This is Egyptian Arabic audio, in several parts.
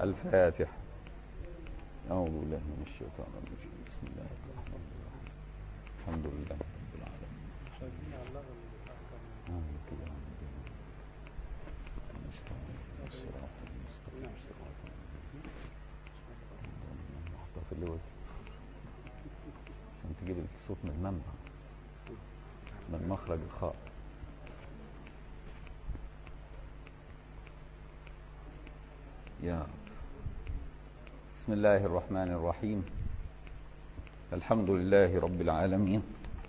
الفاتحة أعوذ بالله من الشيطان الرجيم بسم الله الرحمن الرحيم الحمد لله رب العالمين مالك يوم الدين نستعين الصراط المستقيم صراط الذين أنعمت في اللوز عشان تجيب الصوت من المنبع من مخرج الخاء يا رب بسم الله الرحمن الرحيم الحمد لله رب العالمين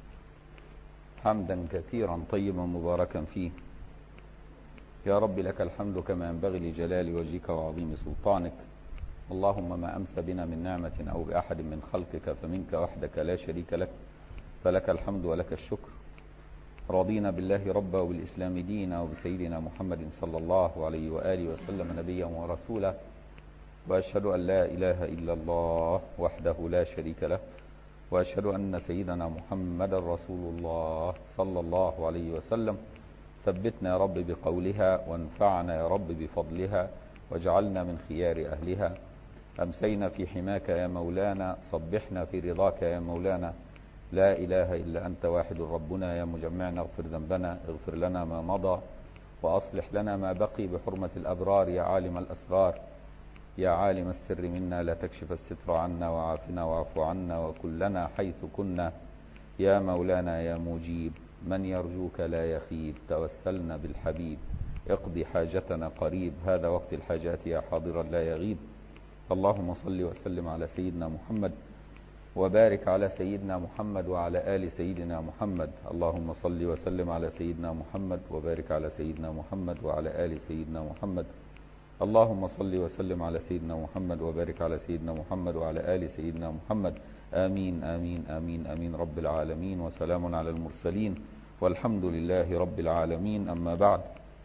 حمدا كثيرا طيبا مباركا فيه يا رب لك الحمد كما ينبغي لجلال وجهك وعظيم سلطانك اللهم ما أمس بنا من نعمة أو بأحد من خلقك فمنك وحدك لا شريك لك فلك الحمد ولك الشكر رضينا بالله ربا وبالإسلام دينا وبسيدنا محمد صلى الله عليه وآله وسلم نبيا ورسولا وأشهد أن لا إله إلا الله وحده لا شريك له وأشهد أن سيدنا محمد رسول الله صلى الله عليه وسلم ثبتنا يا رب بقولها وانفعنا يا رب بفضلها واجعلنا من خيار أهلها أمسينا في حماك يا مولانا صبحنا في رضاك يا مولانا لا إله إلا أنت واحد ربنا يا مجمعنا اغفر ذنبنا اغفر لنا ما مضى وأصلح لنا ما بقي بحرمة الأبرار يا عالم الأسرار يا عالم السر منا لا تكشف الستر عنا وعافنا واعف عنا وكلنا حيث كنا يا مولانا يا مجيب من يرجوك لا يخيب توسلنا بالحبيب اقضي حاجتنا قريب هذا وقت الحاجات يا حاضرا لا يغيب اللهم صل وسلم على سيدنا محمد وبارك على سيدنا محمد وعلى آل سيدنا محمد اللهم صل وسلم على سيدنا محمد وبارك على سيدنا محمد وعلى آل سيدنا محمد اللهم صل وسلم على سيدنا محمد وبارك على سيدنا محمد وعلى آل سيدنا محمد آمين آمين آمين آمين رب العالمين وسلام على المرسلين والحمد لله رب العالمين أما بعد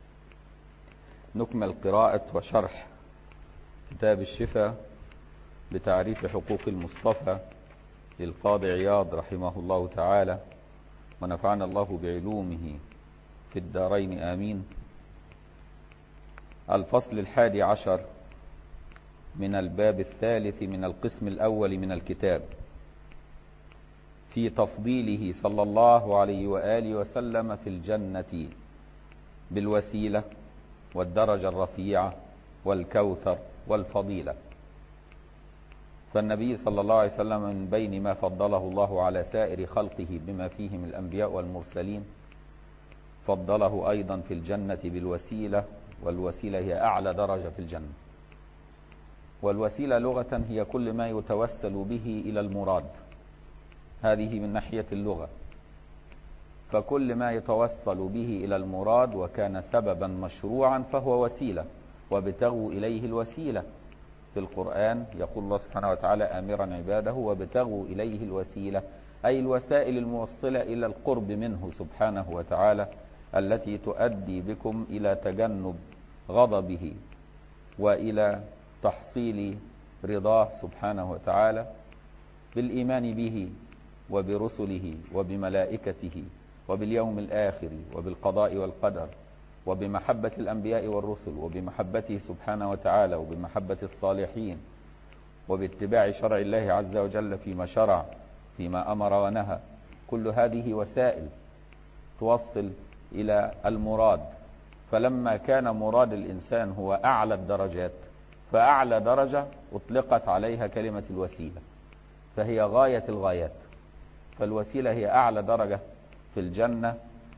نكمل قراءة وشرح كتاب الشفاء بتعريف حقوق المصطفى للقاضي عياض رحمه الله تعالى ونفعنا الله بعلومه في الدارين آمين الفصل الحادي عشر من الباب الثالث من القسم الأول من الكتاب في تفضيله صلى الله عليه وآله وسلم في الجنة بالوسيلة والدرجة الرفيعة والكوثر والفضيلة فالنبي صلى الله عليه وسلم من بين ما فضله الله على سائر خلقه بما فيهم الأنبياء والمرسلين فضله أيضا في الجنة بالوسيلة والوسيلة هي أعلى درجة في الجنة والوسيلة لغة هي كل ما يتوسل به إلى المراد هذه من ناحية اللغة فكل ما يتوصل به إلى المراد وكان سببا مشروعا فهو وسيلة وابتغوا إليه الوسيلة في القرآن يقول الله سبحانه وتعالى آمرا عباده وابتغوا إليه الوسيلة أي الوسائل الموصلة إلى القرب منه سبحانه وتعالى التي تؤدي بكم إلى تجنب غضبه وإلى تحصيل رضاه سبحانه وتعالى بالإيمان به وبرسله وبملائكته وباليوم الآخر وبالقضاء والقدر وبمحبة الأنبياء والرسل وبمحبته سبحانه وتعالى وبمحبة الصالحين وباتباع شرع الله عز وجل فيما شرع فيما أمر ونهى كل هذه وسائل توصل إلى المراد فلما كان مراد الإنسان هو أعلى الدرجات فأعلى درجة أطلقت عليها كلمة الوسيلة فهي غاية الغايات فالوسيلة هي أعلى درجة في الجنة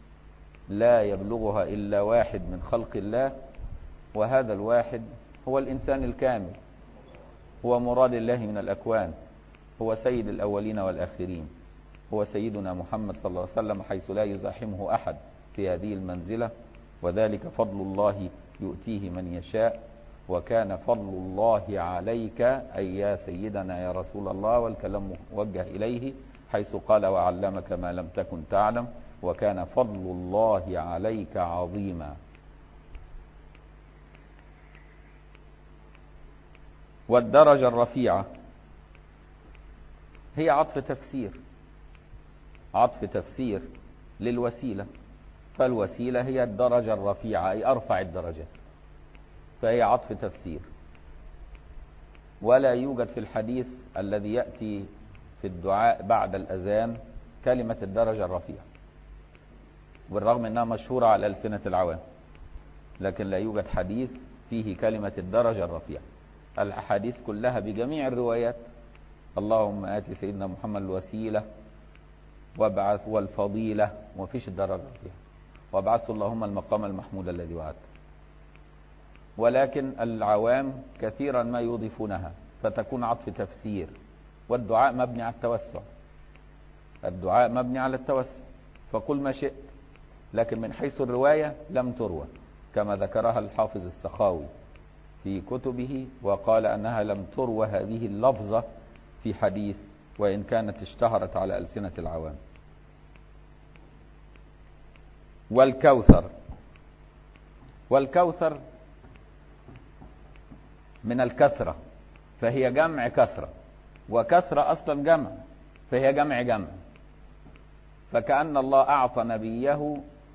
لا يبلغها إلا واحد من خلق الله وهذا الواحد هو الإنسان الكامل هو مراد الله من الأكوان هو سيد الأولين والآخرين هو سيدنا محمد صلى الله عليه وسلم حيث لا يزاحمه أحد في هذه المنزلة وذلك فضل الله يؤتيه من يشاء وكان فضل الله عليك أي يا سيدنا يا رسول الله والكلام موجه إليه حيث قال وعلمك ما لم تكن تعلم وكان فضل الله عليك عظيما والدرجة الرفيعة هي عطف تفسير عطف تفسير للوسيلة فالوسيلة هي الدرجة الرفيعة أي أرفع الدرجات فهي عطف تفسير ولا يوجد في الحديث الذي يأتي في الدعاء بعد الأذان كلمة الدرجة الرفيعة بالرغم أنها مشهورة على ألسنة العوام لكن لا يوجد حديث فيه كلمة الدرجة الرفيعة الأحاديث كلها بجميع الروايات اللهم آت سيدنا محمد الوسيلة وابعث والفضيلة وفيش الدرجة الرفيعة وابعث اللهم المقام المحمود الذي وعدته ولكن العوام كثيرا ما يضيفونها فتكون عطف تفسير والدعاء مبني على التوسع الدعاء مبني على التوسع فقل ما شئت لكن من حيث الرواية لم تروى كما ذكرها الحافظ السخاوي في كتبه وقال أنها لم تروى هذه اللفظة في حديث وإن كانت اشتهرت على ألسنة العوام والكوثر والكوثر من الكثرة فهي جمع كثرة وكثرة أصلا جمع فهي جمع جمع فكأن الله أعطى نبيه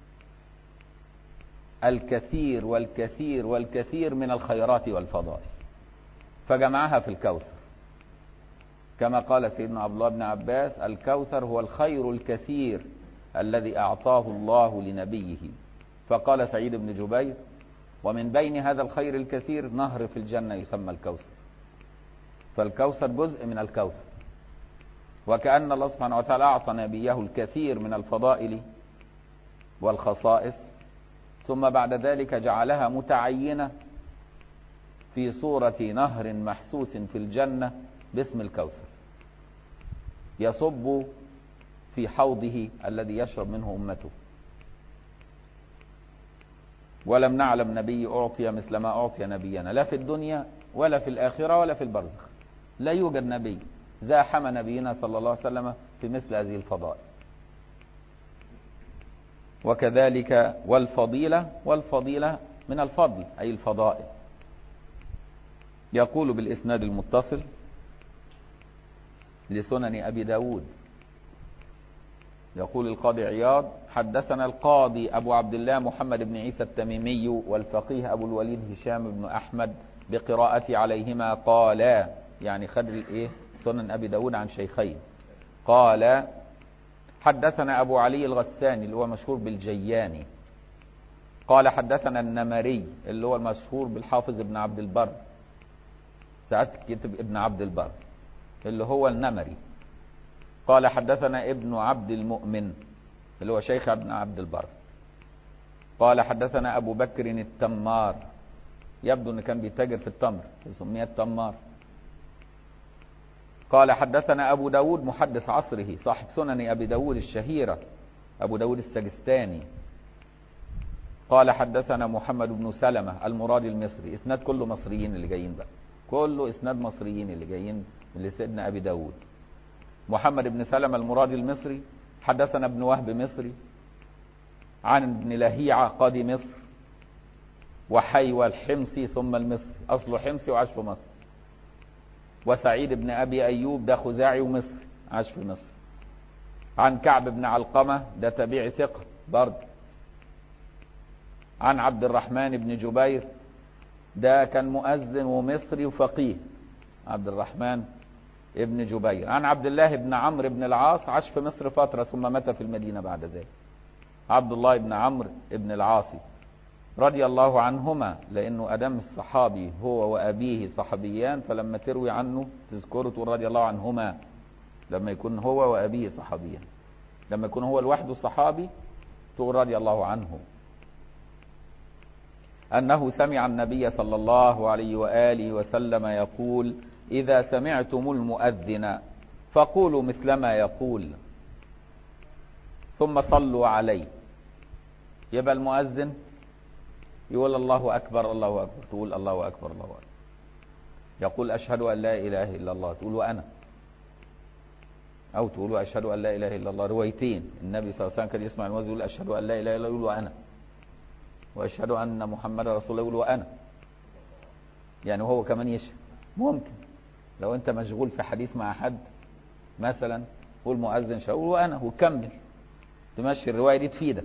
الكثير والكثير والكثير من الخيرات والفضائل فجمعها في الكوثر كما قال سيدنا عبد الله بن عباس الكوثر هو الخير الكثير الذي أعطاه الله لنبيه فقال سعيد بن جبير ومن بين هذا الخير الكثير نهر في الجنة يسمى الكوثر فالكوثر جزء من الكوثر وكأن الله سبحانه وتعالى أعطى نبيه الكثير من الفضائل والخصائص ثم بعد ذلك جعلها متعينة في صورة نهر محسوس في الجنة باسم الكوثر يصب في حوضه الذي يشرب منه أمته ولم نعلم نبي أعطي مثل ما أعطي نبينا لا في الدنيا ولا في الآخرة ولا في البرزخ لا يوجد نبي زاحم نبينا صلى الله عليه وسلم في مثل هذه الفضائل وكذلك والفضيلة والفضيلة من الفضل أي الفضائل يقول بالإسناد المتصل لسنن أبي داود يقول القاضي عياض حدثنا القاضي أبو عبد الله محمد بن عيسى التميمي والفقيه أبو الوليد هشام بن أحمد بقراءة عليهما قالا يعني خد الايه سنن أبي داود عن شيخين قال حدثنا أبو علي الغساني اللي هو مشهور بالجياني قال حدثنا النمري اللي هو المشهور بالحافظ ابن عبد البر ساعات كتب ابن عبد البر اللي هو النمري قال حدثنا ابن عبد المؤمن اللي هو شيخ ابن عبد البر قال حدثنا أبو بكر التمار يبدو أنه كان بيتاجر في التمر سمي التمار قال حدثنا أبو داود محدث عصره صاحب سنن أبي داود الشهيرة أبو داود السجستاني قال حدثنا محمد بن سلمة المرادي المصري اسناد كله مصريين اللي جايين بقى كله اسناد مصريين اللي جايين من سيدنا أبي داود محمد بن سلمة المرادي المصري حدثنا ابن وهب مصري عن ابن لهيعة قاضي مصر وحيوى الحمصي ثم المصري أصله حمصي وعاش في مصر وسعيد بن أبي أيوب ده خزاعي ومصري عاش في مصر عن كعب بن علقمة ده تبيع ثقة برضه عن عبد الرحمن بن جبير ده كان مؤذن ومصري وفقيه عبد الرحمن ابن جبير عن عبد الله بن عمرو بن العاص عاش في مصر فترة ثم مات في المدينة بعد ذلك عبد الله بن عمرو بن العاصي رضي الله عنهما لأنه أدم الصحابي هو وأبيه صحابيان فلما تروي عنه تذكره تقول رضي الله عنهما لما يكون هو وأبيه صحابيان لما يكون هو لوحده صحابي تقول رضي الله عنه أنه سمع النبي صلى الله عليه وآله وسلم يقول إذا سمعتم المؤذن فقولوا مثل ما يقول ثم صلوا عليه يبقى المؤذن يقول الله أكبر الله أكبر تقول الله أكبر الله أكبر يقول أشهد أن لا إله إلا الله تقول وأنا أو تقول أشهد أن لا إله إلا الله روايتين النبي صلى الله عليه وسلم كان يسمع المؤذن يقول أشهد أن لا إله إلا الله يقول وأنا وأشهد أن محمد رسول الله يقول وأنا يعني هو كمان يشهد ممكن لو أنت مشغول في حديث مع حد مثلا قول مؤذن شاول وأنا وكمل تمشي الرواية دي تفيدك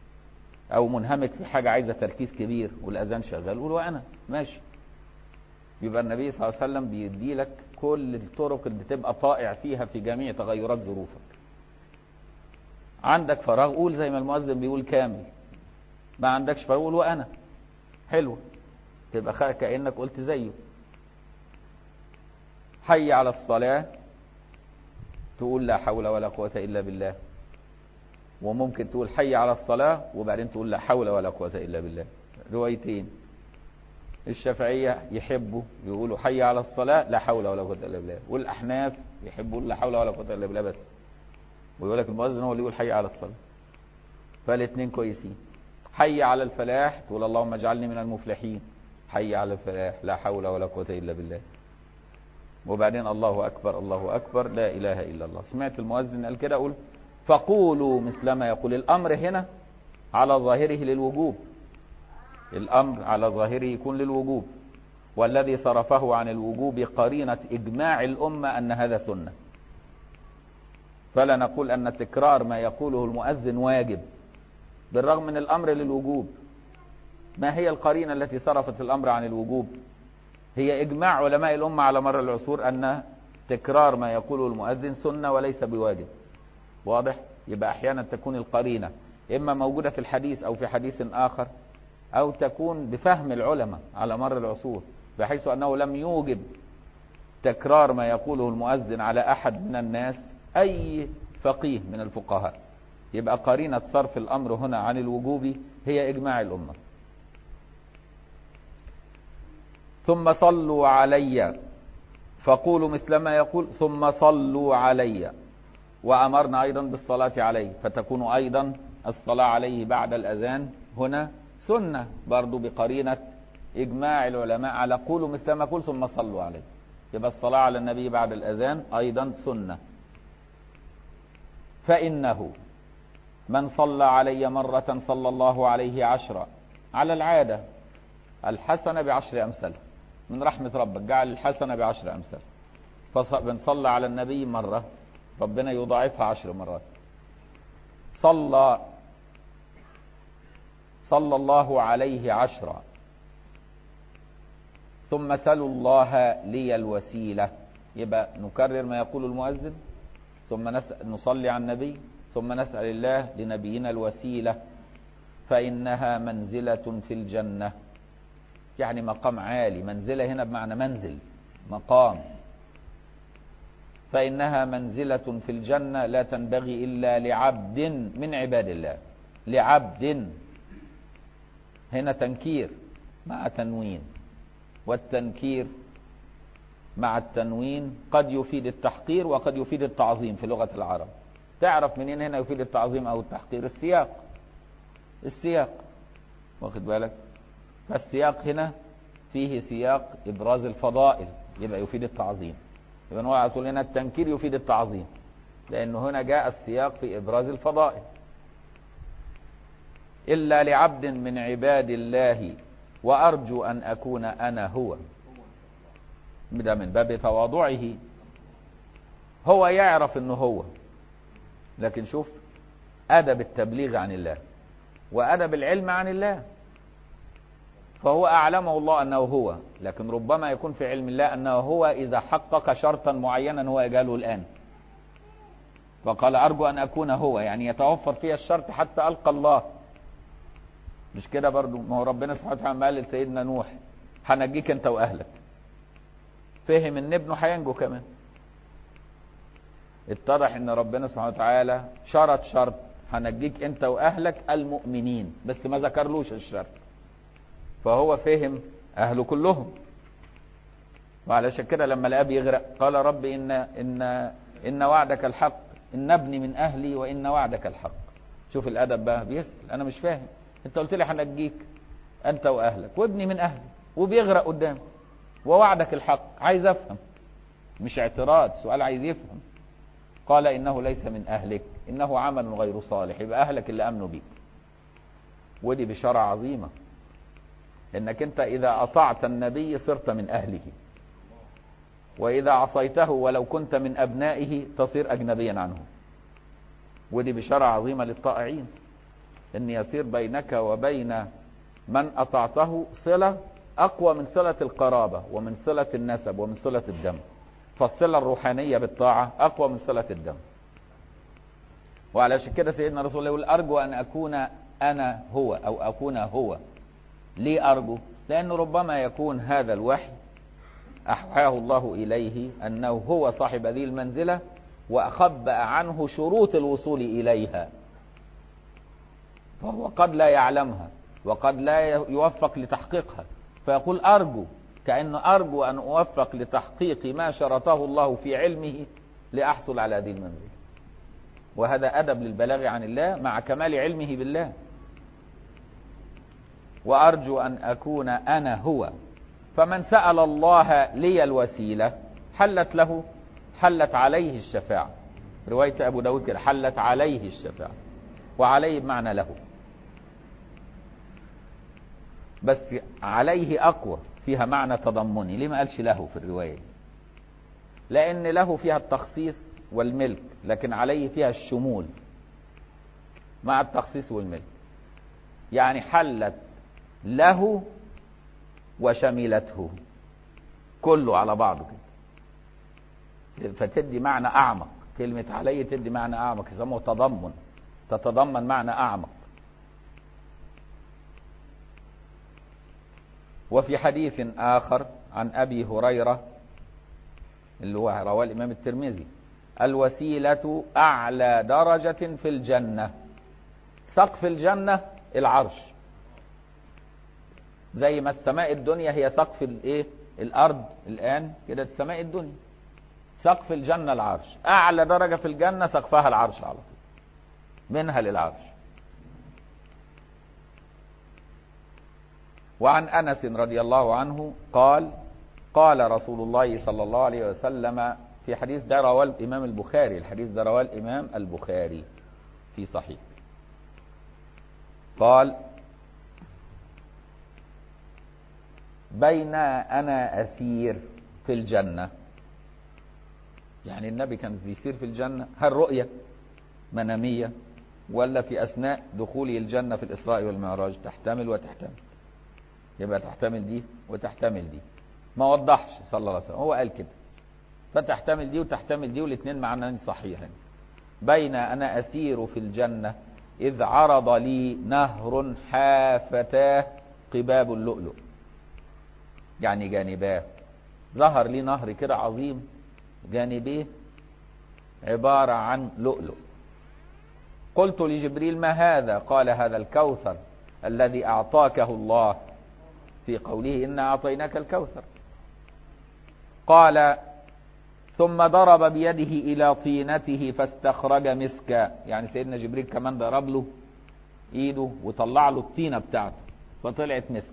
او منهمك في حاجة عايزة تركيز كبير والاذان شغال قول وانا ماشي يبقى النبي صلى الله عليه وسلم بيدي لك كل الطرق اللي تبقى طائع فيها في جميع تغيرات ظروفك عندك فراغ قول زي ما المؤذن بيقول كامل ما عندكش فراغ قول وانا حلو تبقى كانك قلت زيه حي على الصلاه تقول لا حول ولا قوه الا بالله وممكن تقول حي على الصلاه وبعدين تقول لا حول ولا قوه الا بالله روايتين الشافعية يحبوا يقولوا حي على الصلاة لا حول ولا قوة إلا بالله والأحناف يحبوا لا حول ولا قوة إلا بالله بس ويقول لك المؤذن هو اللي يقول حي على الصلاة فالاثنين كويسين حي على الفلاح تقول اللهم اجعلني من المفلحين حي على الفلاح لا حول ولا قوة إلا بالله وبعدين الله أكبر الله أكبر لا إله إلا الله سمعت المؤذن قال كده أقول فقولوا مثلما يقول الأمر هنا على ظاهره للوجوب الأمر على ظاهره يكون للوجوب والذي صرفه عن الوجوب قرينة إجماع الأمة أن هذا سنة فلا نقول أن تكرار ما يقوله المؤذن واجب بالرغم من الأمر للوجوب ما هي القرينة التي صرفت الأمر عن الوجوب هي إجماع علماء الأمة على مر العصور أن تكرار ما يقوله المؤذن سنة وليس بواجب واضح يبقى أحيانا تكون القرينة إما موجودة في الحديث أو في حديث آخر أو تكون بفهم العلماء على مر العصور بحيث أنه لم يوجب تكرار ما يقوله المؤذن على أحد من الناس أي فقيه من الفقهاء يبقى قرينة صرف الأمر هنا عن الوجوب هي إجماع الأمة ثم صلوا علي فقولوا مثل ما يقول ثم صلوا علي وأمرنا أيضا بالصلاة عليه فتكون أيضا الصلاة عليه بعد الأذان هنا سنة برضو بقرينة إجماع العلماء على قولوا مثل ما قول ثم صلوا عليه يبقى الصلاة على النبي بعد الأذان أيضا سنة فإنه من صلى علي مرة صلى الله عليه عشرة على العادة الحسنة بعشر أمثال من رحمة ربك جعل الحسنة بعشر أمثال فبنصلى على النبي مرة ربنا يضاعفها عشر مرات صلى صلى الله عليه عشرا ثم سلوا الله لي الوسيلة يبقى نكرر ما يقول المؤذن ثم نصلي على النبي ثم نسأل الله لنبينا الوسيلة فإنها منزلة في الجنة يعني مقام عالي منزلة هنا بمعنى منزل مقام فإنها منزلة في الجنة لا تنبغي إلا لعبد من عباد الله لعبد هنا تنكير مع تنوين والتنكير مع التنوين قد يفيد التحقير وقد يفيد التعظيم في لغة العرب تعرف منين هنا يفيد التعظيم أو التحقير السياق السياق واخد بالك فالسياق هنا فيه سياق إبراز الفضائل يبقى يفيد التعظيم يبقى نقول على طول هنا التنكير يفيد التعظيم لأنه هنا جاء السياق في إبراز الفضائل إلا لعبد من عباد الله وأرجو أن أكون أنا هو ده من باب تواضعه هو يعرف أنه هو لكن شوف أدب التبليغ عن الله وأدب العلم عن الله فهو أعلمه الله أنه هو لكن ربما يكون في علم الله أنه هو إذا حقق شرطا معينا هو يجاله الآن فقال أرجو أن أكون هو يعني يتوفر فيها الشرط حتى ألقى الله مش كده برضو ما هو ربنا سبحانه وتعالى قال لسيدنا نوح هنجيك انت واهلك فهم ان ابنه هينجو كمان اتضح ان ربنا سبحانه وتعالى شرط شرط هنجيك انت واهلك المؤمنين بس ما ذكرلوش الشرط فهو فهم اهله كلهم وعلشان كده لما الاب يغرق قال رب ان ان ان وعدك الحق ان ابني من اهلي وان وعدك الحق شوف الادب بقى بيسال انا مش فاهم انت قلت لي هنجيك انت واهلك وابني من اهلي وبيغرق قدامي ووعدك الحق عايز افهم مش اعتراض سؤال عايز يفهم قال انه ليس من اهلك انه عمل غير صالح يبقى اهلك اللي امنوا بيك ودي بشارة عظيمة انك انت اذا اطعت النبي صرت من اهله واذا عصيته ولو كنت من ابنائه تصير اجنبيا عنه ودي بشارة عظيمة للطائعين ان يصير بينك وبين من اطعته صلة أقوى من صلة القرابة ومن صلة النسب ومن صلة الدم فالصلة الروحانية بالطاعة أقوى من صلة الدم وعلشان كده سيدنا رسول الله يقول أرجو أن أكون أنا هو أو أكون هو ليه أرجو لأنه ربما يكون هذا الوحي أحواه الله إليه أنه هو صاحب هذه المنزلة وأخبأ عنه شروط الوصول إليها فهو قد لا يعلمها وقد لا يوفق لتحقيقها فيقول أرجو كأنه أرجو أن أوفق لتحقيق ما شرطه الله في علمه لأحصل على هذه المنزلة وهذا أدب للبلاغ عن الله مع كمال علمه بالله وأرجو أن أكون أنا هو فمن سأل الله لي الوسيلة حلت له حلت عليه الشفاعة رواية أبو داود كده حلت عليه الشفاعة وعليه بمعنى له بس عليه أقوى فيها معنى تضمني ليه ما قالش له في الرواية لأن له فيها التخصيص والملك لكن عليه فيها الشمول مع التخصيص والملك يعني حلت له وشملته كله على بعضه كده فتدي معنى أعمق كلمة عليه تدي معنى أعمق يسموه تضمن تتضمن معنى أعمق وفي حديث آخر عن أبي هريرة اللي هو رواه الإمام الترمذي الوسيلة أعلى درجة في الجنة سقف الجنة العرش زي ما السماء الدنيا هي سقف الايه الارض الان كده السماء الدنيا سقف الجنه العرش اعلى درجه في الجنه سقفها العرش على طول منها للعرش وعن انس رضي الله عنه قال قال رسول الله صلى الله عليه وسلم في حديث ده رواه الامام البخاري الحديث ده رواه الامام البخاري في صحيح قال بين أنا أسير في الجنة يعني النبي كان بيسير في الجنة هل رؤية منامية ولا في أثناء دخوله الجنة في الإسراء والمعراج تحتمل وتحتمل يبقى تحتمل دي وتحتمل دي ما وضحش صلى الله عليه وسلم هو قال كده فتحتمل دي وتحتمل دي والاثنين معنى صحيحين بين أنا أسير في الجنة إذ عرض لي نهر حافتاه قباب اللؤلؤ يعني جانباه ظهر لي نهر كده عظيم جانبيه عبارة عن لؤلؤ قلت لجبريل ما هذا قال هذا الكوثر الذي أعطاكه الله في قوله إنا أعطيناك الكوثر قال ثم ضرب بيده إلى طينته فاستخرج مسكا يعني سيدنا جبريل كمان ضرب له إيده وطلع له الطينة بتاعته فطلعت مسك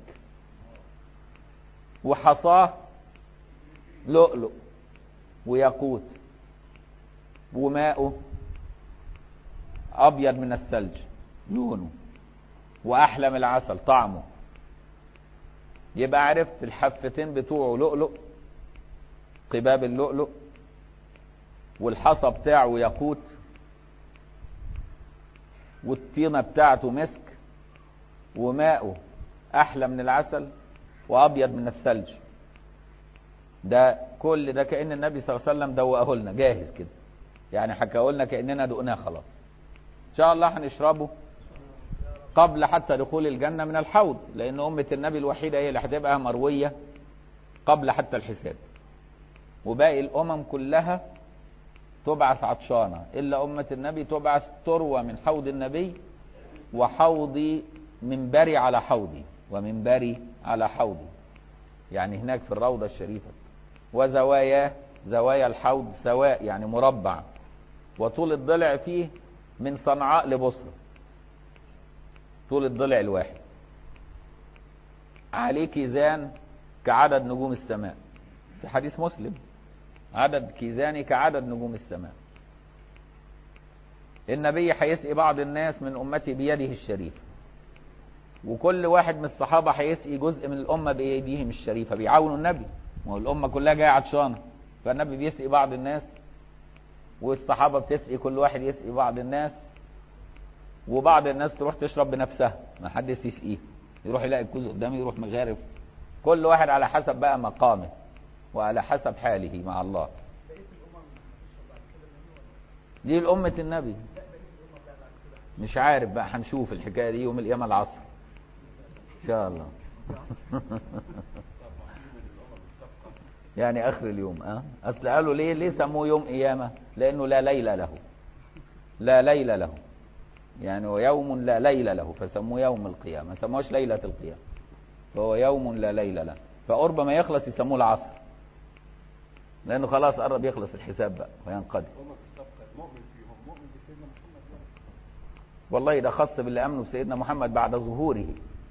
وحصاه لؤلؤ وياقوت وماؤه ابيض من الثلج لونه واحلى من العسل طعمه يبقى عرفت الحفتين بتوعه لؤلؤ قباب اللؤلؤ والحصى بتاعه ياقوت والطينه بتاعته مسك وماؤه احلى من العسل وابيض من الثلج ده كل ده كان النبي صلى الله عليه وسلم دوقه لنا جاهز كده يعني حكاه لنا كاننا دقناه خلاص ان شاء الله هنشربه قبل حتى دخول الجنه من الحوض لان امه النبي الوحيده هي اللي هتبقى مرويه قبل حتى الحساب وباقي الامم كلها تبعث عطشانه الا امه النبي تبعث تروى من حوض النبي وحوضي منبري على حوضي ومنبري على حوضي يعني هناك في الروضة الشريفة وزواياه زوايا الحوض سواء يعني مربع وطول الضلع فيه من صنعاء لبصرة طول الضلع الواحد عليه كيزان كعدد نجوم السماء في حديث مسلم عدد كيزاني كعدد نجوم السماء النبي هيسقي بعض الناس من أمتي بيده الشريفة وكل واحد من الصحابة هيسقي جزء من الأمة بأيديهم الشريفة بيعاونوا النبي ما هو الأمة كلها جاية عطشانة فالنبي بيسقي بعض الناس والصحابة بتسقي كل واحد يسقي بعض الناس وبعض الناس تروح تشرب بنفسها ما حدش يسقيه يروح يلاقي الكوز قدامه يروح مغارف كل واحد على حسب بقى مقامه وعلى حسب حاله مع الله دي الأمة النبي مش عارف بقى هنشوف الحكاية دي يوم القيامة العصر إن شاء الله يعني آخر اليوم أه؟ أصل قالوا ليه ليه سموه يوم قيامة لأنه لا ليل له لا ليل له يعني هو يوم لا ليل له فسموه يوم القيامة ما سموهش ليلة القيامة فهو يوم لا ليل له فقرب ما يخلص يسموه العصر لأنه خلاص قرب يخلص الحساب بقى وينقضي والله ده خاص باللي امنوا بسيدنا محمد بعد ظهوره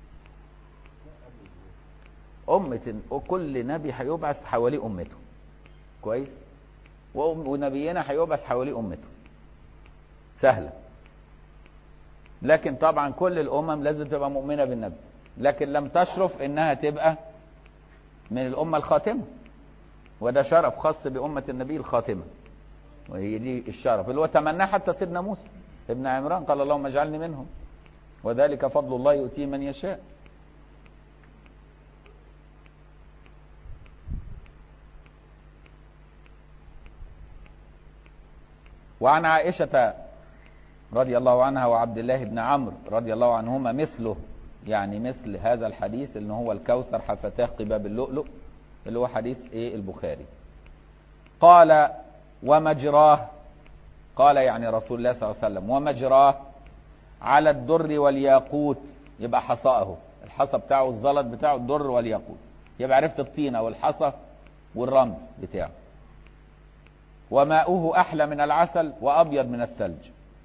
أمة كل نبي هيبعث حواليه أمته كويس ونبينا هيبعث حواليه أمته سهلة لكن طبعا كل الأمم لازم تبقى مؤمنة بالنبي لكن لم تشرف إنها تبقى من الأمة الخاتمة وده شرف خاص بأمة النبي الخاتمة وهي دي الشرف اللي هو تمناه حتى سيدنا موسى ابن عمران قال اللهم اجعلني منهم وذلك فضل الله يؤتيه من يشاء وعن عائشة رضي الله عنها وعبد الله بن عمرو رضي الله عنهما مثله يعني مثل هذا الحديث اللي هو الكوثر حفتاه قباب اللؤلؤ اللي هو حديث ايه البخاري قال ومجراه قال يعني رسول الله صلى الله عليه وسلم ومجراه على الدر والياقوت يبقى حصاءه الحصى بتاعه الزلط بتاعه الدر والياقوت يبقى عرفت الطينه والحصى والرمل بتاعه وماؤه احلى من العسل وابيض من الثلج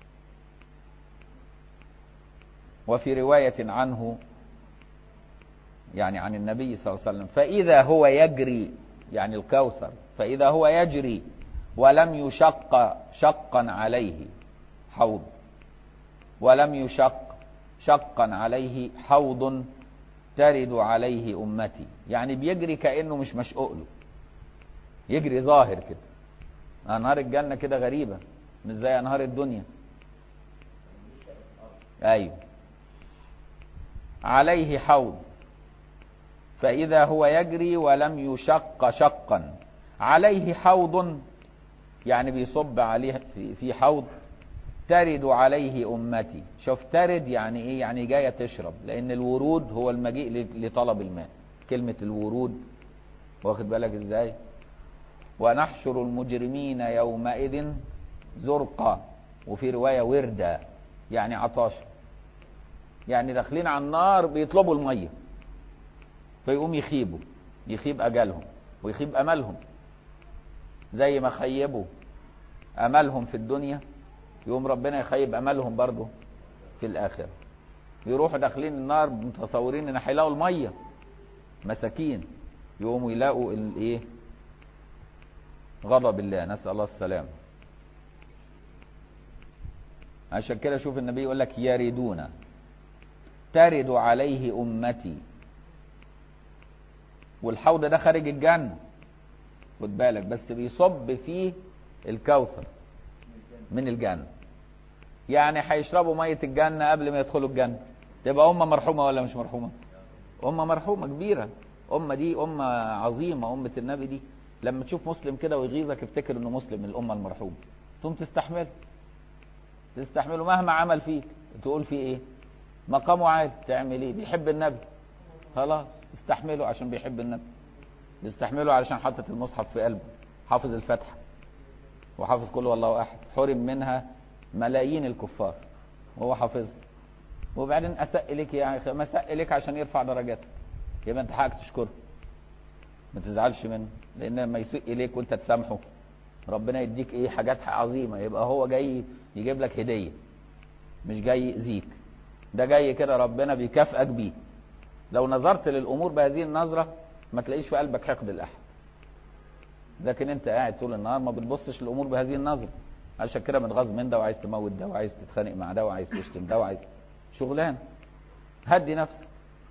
وفي روايه عنه يعني عن النبي صلى الله عليه وسلم فاذا هو يجري يعني الكوثر فاذا هو يجري ولم يشق شقا عليه حوض ولم يشق شقا عليه حوض ترد عليه امتي يعني بيجري كانه مش مشقوق له يجري ظاهر كده انهار الجنه كده غريبه مش زي انهار الدنيا ايوه عليه حوض فاذا هو يجري ولم يشق شقا عليه حوض يعني بيصب عليه في, في حوض ترد عليه امتي شوف ترد يعني ايه يعني جايه تشرب لان الورود هو المجيء لطلب الماء كلمه الورود واخد بالك ازاي ونحشر المجرمين يومئذ زرقا وفي روايه وردا يعني عطاشا يعني داخلين على النار بيطلبوا الميه فيقوم يخيبوا يخيب اجلهم ويخيب املهم زي ما خيبوا املهم في الدنيا يقوم ربنا يخيب املهم برضه في الاخره يروحوا داخلين النار متصورين ان هيلاقوا الميه مساكين يقوموا يلاقوا الايه غضب الله نسال الله السلامه عشان كده شوف النبي يقول لك يردون ترد عليه امتي والحوض ده خارج الجنه خد بالك بس بيصب فيه الكوثر من الجنة يعني هيشربوا مية الجنة قبل ما يدخلوا الجنة تبقى أمة مرحومة ولا مش مرحومة أمة مرحومة كبيرة أمة دي أمة عظيمة أمة النبي دي لما تشوف مسلم كده ويغيظك افتكر انه مسلم من الأمة المرحومة تقوم تستحمله تستحمله مهما عمل فيك تقول فيه ايه مقامه عالي تعمل ايه بيحب النبي خلاص استحمله عشان بيحب النبي يستحمله علشان حاطط المصحف في قلبه حافظ الفتحة وحافظ كل والله احد حرم منها ملايين الكفار وهو حافظها وبعدين اساء اليك يعني ما اساء اليك عشان يرفع درجاتك يبقى انت حقك تشكره ما تزعلش منه لان لما يسيء اليك وانت تسامحه ربنا يديك ايه حاجات عظيمه يبقى هو جاي يجيب لك هديه مش جاي يأذيك ده جاي كده ربنا بيكافئك بيه لو نظرت للامور بهذه النظره ما تلاقيش في قلبك حقد الاحد لكن انت قاعد طول النهار ما بتبصش الامور بهذه النظره عشان كده متغاظ من ده وعايز تموت ده وعايز تتخانق مع ده وعايز تشتم ده وعايز شغلان هدي نفسك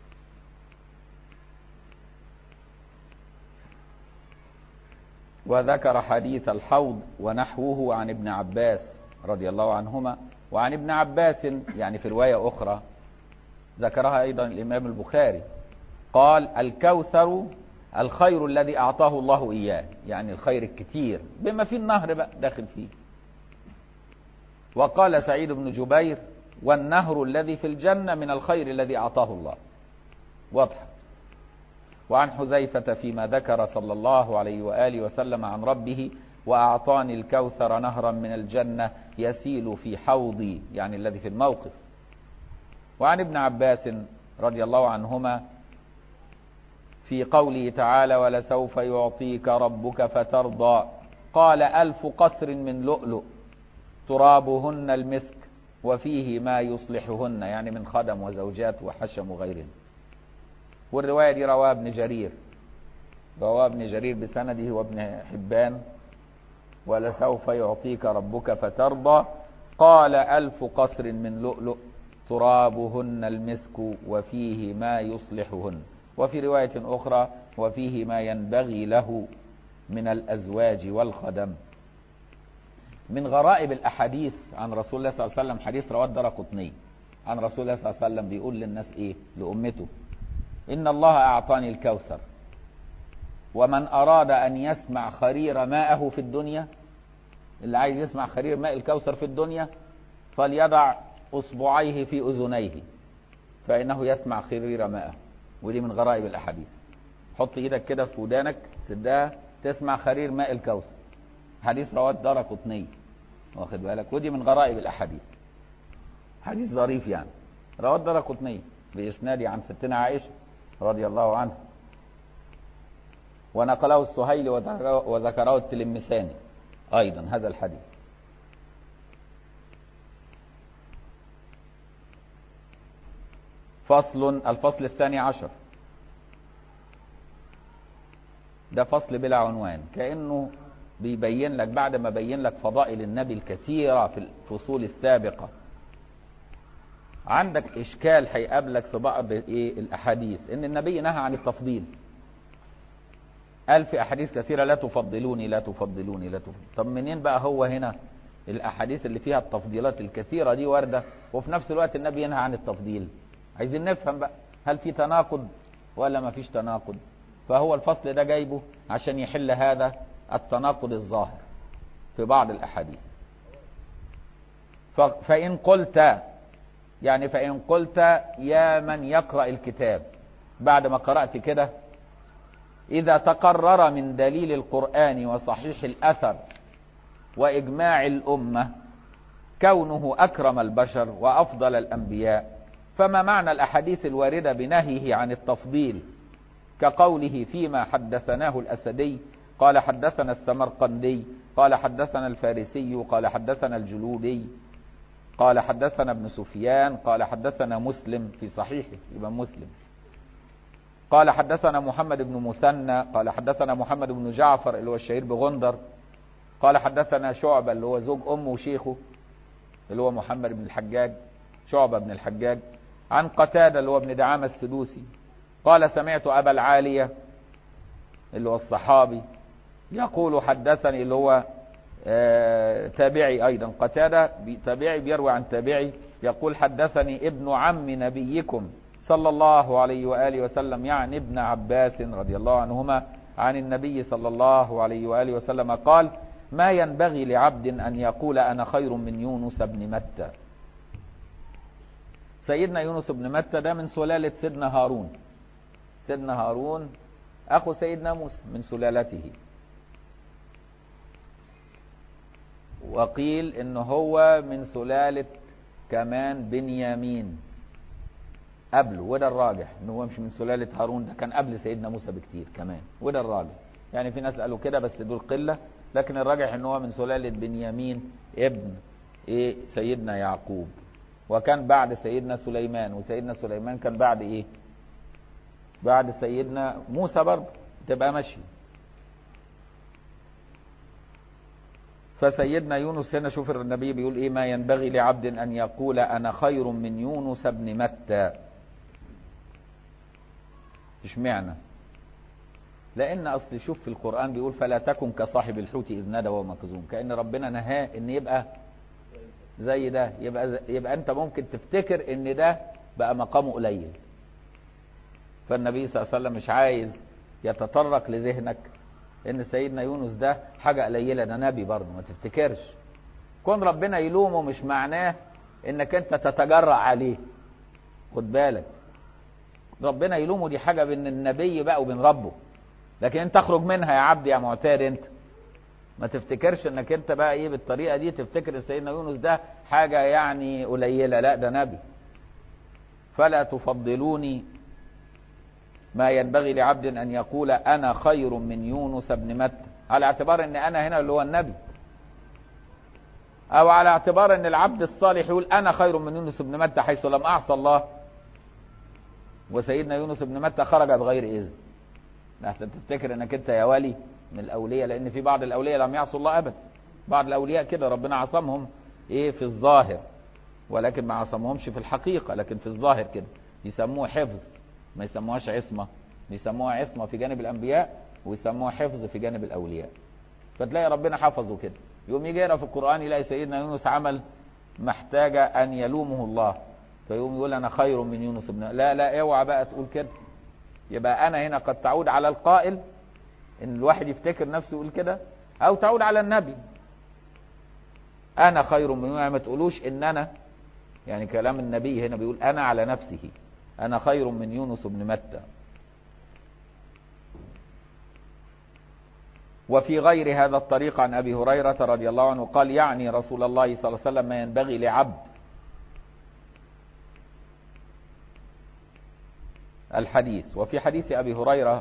وذكر حديث الحوض ونحوه عن ابن عباس رضي الله عنهما وعن ابن عباس يعني في رواية أخرى ذكرها أيضا الإمام البخاري قال الكوثر الخير الذي أعطاه الله إياه يعني الخير الكتير بما فيه النهر بقى داخل فيه وقال سعيد بن جبير والنهر الذي في الجنة من الخير الذي أعطاه الله واضح وعن حذيفة فيما ذكر صلى الله عليه وآله وسلم عن ربه وأعطاني الكوثر نهرا من الجنة يسيل في حوضي يعني الذي في الموقف وعن ابن عباس رضي الله عنهما في قوله تعالى ولسوف يعطيك ربك فترضى قال ألف قصر من لؤلؤ ترابهن المسك وفيه ما يصلحهن يعني من خدم وزوجات وحشم وغيرهن والرواية دي رواه ابن جرير رواه ابن جرير بسنده وابن حبان ولسوف يعطيك ربك فترضى قال ألف قصر من لؤلؤ ترابهن المسك وفيه ما يصلحهن وفي رواية أخرى وفيه ما ينبغي له من الأزواج والخدم من غرائب الأحاديث عن رسول الله صلى الله عليه وسلم حديث رواه الدرقطني عن رسول الله صلى الله عليه وسلم بيقول للناس إيه لأمته إن الله أعطاني الكوثر ومن أراد أن يسمع خرير ماءه في الدنيا اللي عايز يسمع خرير ماء الكوثر في الدنيا فليضع أصبعيه في أذنيه فإنه يسمع خرير ماءه ودي من غرائب الأحاديث حط إيدك كده في ودانك سدها تسمع خرير ماء الكوثر حديث رواه الدار قطني واخد بالك ودي من غرائب الأحاديث حديث ظريف يعني رواه الدار قطني بإسناد عن ستنا عائشة رضي الله عنها ونقله السهيل وذكره التلمساني أيضا هذا الحديث فصل الفصل الثاني عشر ده فصل بلا عنوان كأنه بيبين لك بعد ما بين لك فضائل النبي الكثيرة في الفصول السابقة عندك إشكال هيقابلك في بعض إيه الأحاديث إن النبي نهى عن التفضيل قال في أحاديث كثيرة لا تفضلوني لا تفضلوني لا تفضلوني طب منين بقى هو هنا الأحاديث اللي فيها التفضيلات الكثيرة دي واردة وفي نفس الوقت النبي ينهى عن التفضيل عايزين نفهم بقى هل في تناقض ولا ما فيش تناقض فهو الفصل ده جايبه عشان يحل هذا التناقض الظاهر في بعض الأحاديث فإن قلت يعني فإن قلت يا من يقرأ الكتاب بعد ما قرأت كده إذا تقرر من دليل القرآن وصحيح الأثر وإجماع الأمة كونه أكرم البشر وأفضل الأنبياء فما معنى الأحاديث الواردة بنهيه عن التفضيل كقوله فيما حدثناه الأسدي قال حدثنا السمرقندي قال حدثنا الفارسي قال حدثنا الجلودي قال حدثنا ابن سفيان قال حدثنا مسلم في صحيحه يبقى مسلم قال حدثنا محمد بن مثنى قال حدثنا محمد بن جعفر اللي هو الشهير بغندر قال حدثنا شعبة اللي هو زوج أمه وشيخه اللي هو محمد بن الحجاج شعبة بن الحجاج عن قتادة اللي هو ابن دعامة السدوسي قال سمعت أبا العالية اللي هو الصحابي يقول حدثني اللي هو آه تابعي أيضا قتادة تابعي بيروي عن تابعي يقول حدثني ابن عم نبيكم صلى الله عليه وآله وسلم يعني ابن عباس رضي الله عنهما عن النبي صلى الله عليه وآله وسلم قال ما ينبغي لعبد أن يقول أنا خير من يونس بن متى سيدنا يونس بن متى ده من سلالة سيدنا هارون سيدنا هارون أخو سيدنا موسى من سلالته وقيل إن هو من سلالة كمان بنيامين قبله وده الراجح ان هو مش من سلالة هارون ده كان قبل سيدنا موسى بكتير كمان وده الراجح يعني في ناس قالوا كده بس دول قلة لكن الراجح ان هو من سلالة بنيامين ابن ايه سيدنا يعقوب وكان بعد سيدنا سليمان وسيدنا سليمان كان بعد ايه بعد سيدنا موسى برضه تبقى ماشي فسيدنا يونس هنا شوف النبي بيقول ايه ما ينبغي لعبد ان يقول انا خير من يونس بن متى اشمعنى لان اصل شوف في القران بيقول فلا تكن كصاحب الحوت اذ نادى وهو مكظوم كان ربنا نهاه ان يبقى زي ده يبقى يبقى انت ممكن تفتكر ان ده بقى مقامه قليل فالنبي صلى الله عليه وسلم مش عايز يتطرق لذهنك ان سيدنا يونس ده حاجة قليلة ده نبي برضه ما تفتكرش كون ربنا يلومه مش معناه انك انت تتجرأ عليه خد بالك ربنا يلومه دي حاجة بين النبي بقى وبين ربه لكن انت اخرج منها يا عبد يا معتاد انت ما تفتكرش انك انت بقى ايه بالطريقة دي تفتكر ان سيدنا يونس ده حاجة يعني قليلة لا ده نبي فلا تفضلوني ما ينبغي لعبد ان يقول انا خير من يونس بن متى على اعتبار ان انا هنا اللي هو النبي او على اعتبار ان العبد الصالح يقول انا خير من يونس بن متى حيث لم اعصى الله وسيدنا يونس بن متى خرج بغير اذن لحسن تفتكر انك انت يا ولي من الاولياء لان في بعض الاولياء لم يعصوا الله ابدا بعض الاولياء كده ربنا عصمهم ايه في الظاهر ولكن ما عصمهمش في الحقيقه لكن في الظاهر كده يسموه حفظ ما يسموهاش عصمه بيسموها عصمه في جانب الانبياء ويسموها حفظ في جانب الاولياء فتلاقي ربنا حفظه كده يقوم يجي يقرا في القران يلاقي سيدنا يونس عمل محتاجه ان يلومه الله فيقوم يقول انا خير من يونس بن لا لا اوعى بقى تقول كده يبقى انا هنا قد تعود على القائل ان الواحد يفتكر نفسه يقول كده او تعود على النبي انا خير من يونس ما تقولوش ان انا يعني كلام النبي هنا بيقول انا على نفسه انا خير من يونس بن متى وفي غير هذا الطريق عن ابي هريره رضي الله عنه قال يعني رسول الله صلى الله عليه وسلم ما ينبغي لعبد الحديث وفي حديث ابي هريره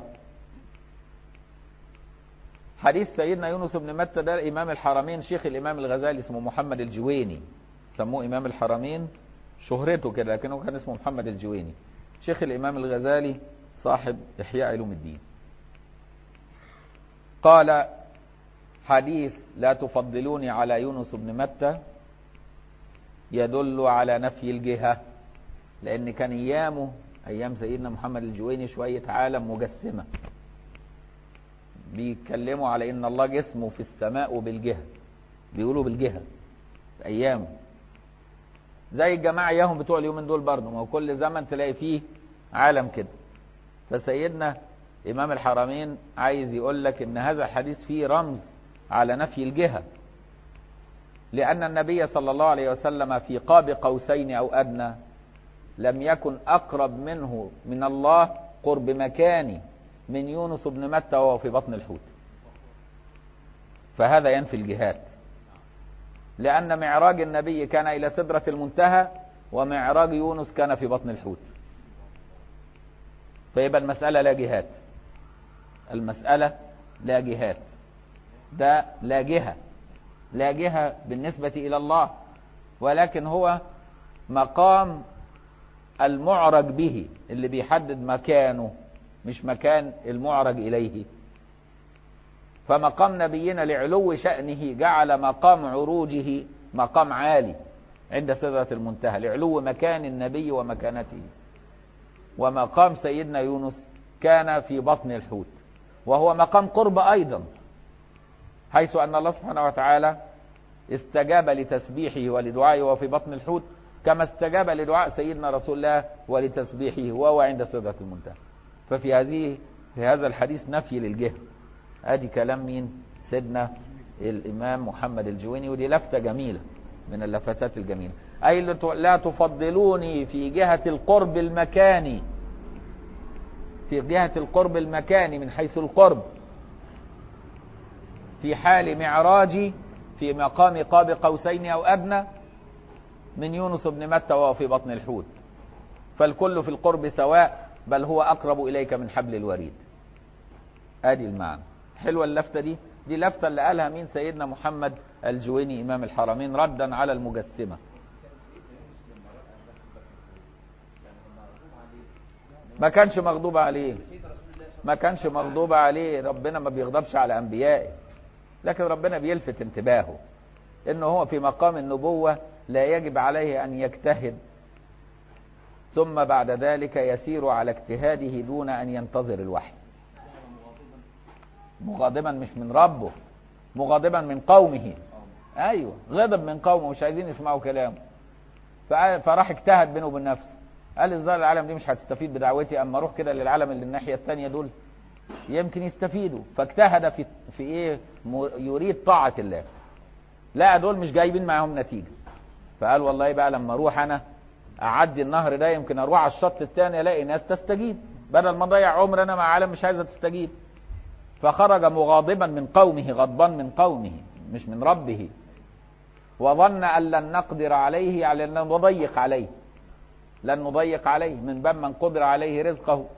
حديث سيدنا يونس بن متى ده امام الحرمين شيخ الامام الغزالي اسمه محمد الجويني سموه امام الحرمين شهرته كده لكنه كان اسمه محمد الجويني شيخ الامام الغزالي صاحب احياء علوم الدين قال حديث لا تفضلوني على يونس بن متى يدل على نفي الجهة لأن كان أيامه أيام سيدنا محمد الجويني شوية عالم مجسمة بيتكلموا على إن الله جسمه في السماء وبالجهة بيقولوا بالجهة في أيامه زي الجماعة إياهم بتوع اليومين دول برضه ما هو كل زمن تلاقي فيه عالم كده فسيدنا إمام الحرمين عايز يقول لك إن هذا الحديث فيه رمز على نفي الجهة لأن النبي صلى الله عليه وسلم في قاب قوسين أو أدنى لم يكن أقرب منه من الله قرب مكاني من يونس بن متى وهو في بطن الحوت فهذا ينفي الجهات لأن معراج النبي كان إلى سدرة المنتهى ومعراج يونس كان في بطن الحوت فيبقى المسألة لا جهات المسألة لا جهات ده لا جهة لا جهة بالنسبة إلى الله ولكن هو مقام المعرج به اللي بيحدد مكانه مش مكان المعرج إليه فمقام نبينا لعلو شأنه جعل مقام عروجه مقام عالي عند سدرة المنتهى لعلو مكان النبي ومكانته ومقام سيدنا يونس كان في بطن الحوت وهو مقام قرب أيضا حيث أن الله سبحانه وتعالى استجاب لتسبيحه ولدعائه وهو في بطن الحوت كما استجاب لدعاء سيدنا رسول الله ولتسبيحه وهو عند سدرة المنتهى ففي هذه في هذا الحديث نفي للجهة ادي كلام مين سيدنا الامام محمد الجويني ودي لفتة جميلة من اللفتات الجميلة اي لا تفضلوني في جهة القرب المكاني في جهة القرب المكاني من حيث القرب في حال معراجي في مقام قاب قوسين او ادنى من يونس بن متى وهو في بطن الحوت فالكل في القرب سواء بل هو اقرب اليك من حبل الوريد ادي المعنى حلوه اللفته دي دي لفته اللي قالها مين سيدنا محمد الجويني امام الحرمين ردا على المجسمه ما كانش مغضوب عليه ما كانش مغضوب عليه ربنا ما بيغضبش على انبيائه لكن ربنا بيلفت انتباهه انه هو في مقام النبوة لا يجب عليه ان يجتهد ثم بعد ذلك يسير على اجتهاده دون ان ينتظر الوحي مغاضبا مش من ربه مغاضبا من قومه ايوه غضب من قومه مش عايزين يسمعوا كلامه فراح اجتهد بينه وبين نفسه قال الظاهر العالم دي مش هتستفيد بدعوتي اما اروح كده للعالم اللي الناحيه الثانيه دول يمكن يستفيدوا فاجتهد في في ايه م- يريد طاعه الله لا دول مش جايبين معاهم نتيجه فقال والله بقى لما اروح انا اعدي النهر ده يمكن اروح على الشط الثاني الاقي ناس تستجيب بدل ما اضيع عمر انا مع عالم مش عايزه تستجيب فخرج مغاضبا من قومه غضبان من قومه مش من ربه وظن ان لن نقدر عليه يعني لن نضيق عليه لن نضيق عليه من باب من قدر عليه رزقه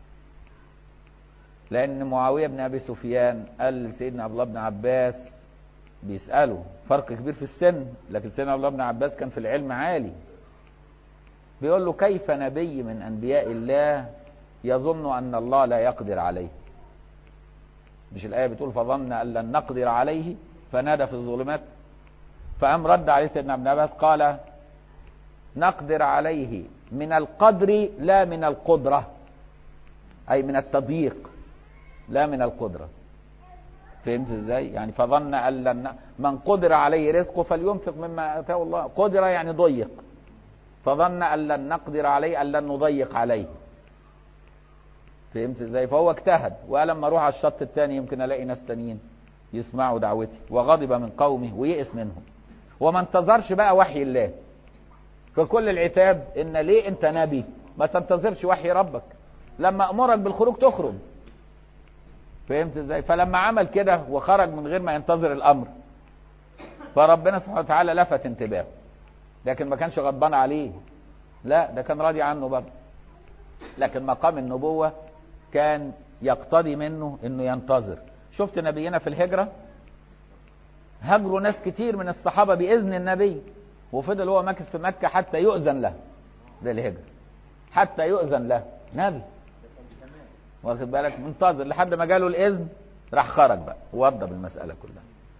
لان معاويه بن ابي سفيان قال لسيدنا عبد الله بن عباس بيساله فرق كبير في السن لكن سيدنا عبد الله بن عباس كان في العلم عالي بيقول له كيف نبي من انبياء الله يظن ان الله لا يقدر عليه مش الايه بتقول فظن ان لن نقدر عليه فنادى في الظلمات فقام رد عليه سيدنا ابن عباس قال نقدر عليه من القدر لا من القدره اي من التضييق لا من القدره فهمت ازاي يعني فظن ان لن من قدر عليه رزقه فلينفق مما اتاه الله قدر يعني ضيق فظن ان لن نقدر عليه ان لن نضيق عليه فهمت ازاي فهو اجتهد وقال لما اروح على الشط الثاني يمكن الاقي ناس تانيين يسمعوا دعوتي وغضب من قومه ويئس منهم وما انتظرش بقى وحي الله فكل العتاب ان ليه انت نبي ما تنتظرش وحي ربك لما امرك بالخروج تخرج فهمت ازاي فلما عمل كده وخرج من غير ما ينتظر الامر فربنا سبحانه وتعالى لفت انتباهه لكن ما كانش غضبان عليه لا ده كان راضي عنه برضه لكن مقام النبوة كان يقتضي منه انه ينتظر شفت نبينا في الهجرة هجروا ناس كتير من الصحابة بإذن النبي وفضل هو ماكث في مكة حتى يؤذن له ده الهجرة حتى يؤذن له نبي واخد بالك منتظر لحد ما جاله الإذن راح خرج بقى ووضب المسألة كلها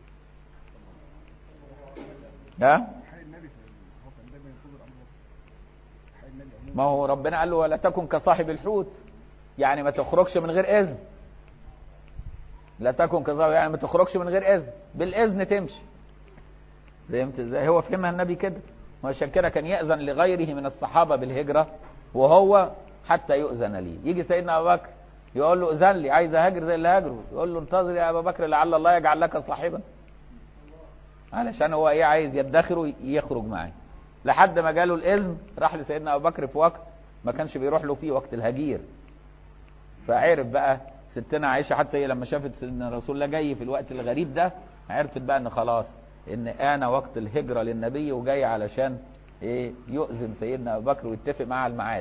ها حي النبي هو كان دايما ينتظر امر ربه حي النبي عموما ما هو ربنا قال له ولا تكن كصاحب الحوت يعني ما تخرجش من غير اذن لا تكن كصاحب يعني ما تخرجش من غير اذن بالاذن تمشي فهمت ازاي هو فهمها النبي كده وعشان كده كان يأذن لغيره من الصحابة بالهجرة وهو حتى يؤذن لي يجي سيدنا ابو بكر يقول له اذن لي عايز اهاجر زي اللي هاجره يقول له انتظر يا ابا بكر لعل الله يجعل لك صاحبا علشان هو ايه عايز يدخر ويخرج معاه لحد ما جاله الاذن راح لسيدنا ابو بكر في وقت ما كانش بيروح له فيه وقت الهجير فعرف بقى ستنا عائشه حتى هي لما شافت سيدنا رسول الله جاي في الوقت الغريب ده عرفت بقى ان خلاص ان انا وقت الهجره للنبي وجاي علشان ايه يؤذن سيدنا ابو بكر ويتفق معاه على الميعاد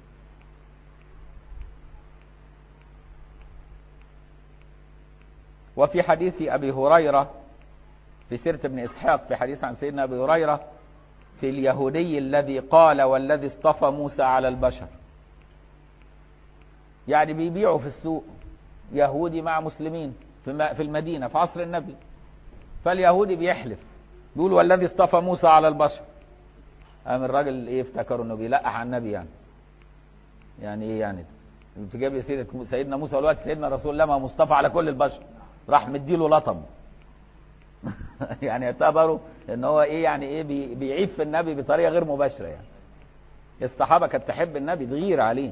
وفي حديث ابي هريره في سيره ابن اسحاق في حديث عن سيدنا ابي هريره في اليهودي الذي قال والذي اصطفى موسى على البشر يعني بيبيعوا في السوق يهودي مع مسلمين في م- في المدينه في عصر النبي فاليهودي بيحلف بيقول والذي اصطفى موسى على البشر قام الراجل ايه افتكروا انه بيلقح على النبي يعني يعني ايه يعني انت جايب يا سيدة سيدنا موسى دلوقتي سيدنا رسول الله ما هو مصطفى على كل البشر راح مديله لطم يعني اعتبروا ان هو ايه يعني ايه بي- بيعيب في النبي بطريقه غير مباشره يعني الصحابه كانت تحب النبي تغير عليه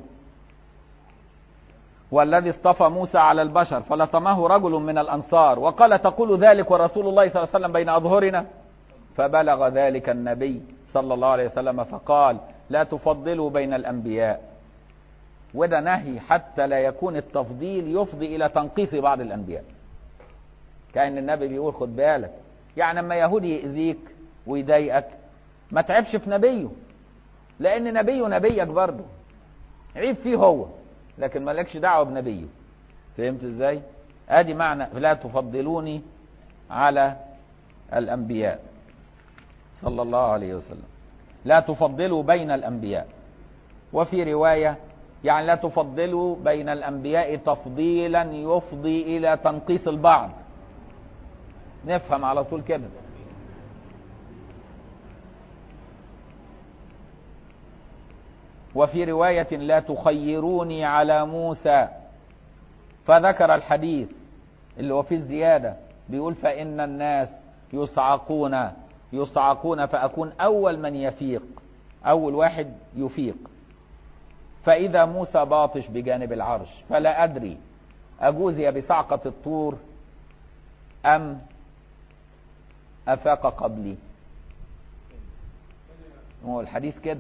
والذي اصطفى موسى على البشر فلطمه رجل من الانصار وقال تقول ذلك ورسول الله صلى الله عليه وسلم بين اظهرنا فبلغ ذلك النبي صلى الله عليه وسلم فقال لا تفضلوا بين الانبياء وده نهي حتى لا يكون التفضيل يفضي الى تنقيص بعض الانبياء كان النبي بيقول خد بالك يعني اما يهودي يأذيك ويضايقك ما تعبش في نبيه لان نبيه نبيك برضه عيب فيه هو لكن مالكش دعوه بنبيه فهمت ازاي ادي معنى لا تفضلوني على الانبياء صلى الله عليه وسلم لا تفضلوا بين الانبياء وفي روايه يعني لا تفضلوا بين الانبياء تفضيلا يفضي الى تنقيص البعض نفهم على طول كده وفي رواية لا تخيروني على موسى فذكر الحديث اللي هو فيه الزيادة بيقول فإن الناس يصعقون يصعقون فأكون أول من يفيق أول واحد يفيق فإذا موسى باطش بجانب العرش فلا أدري أجوزي بصعقة الطور أم أفاق قبلي هو الحديث كده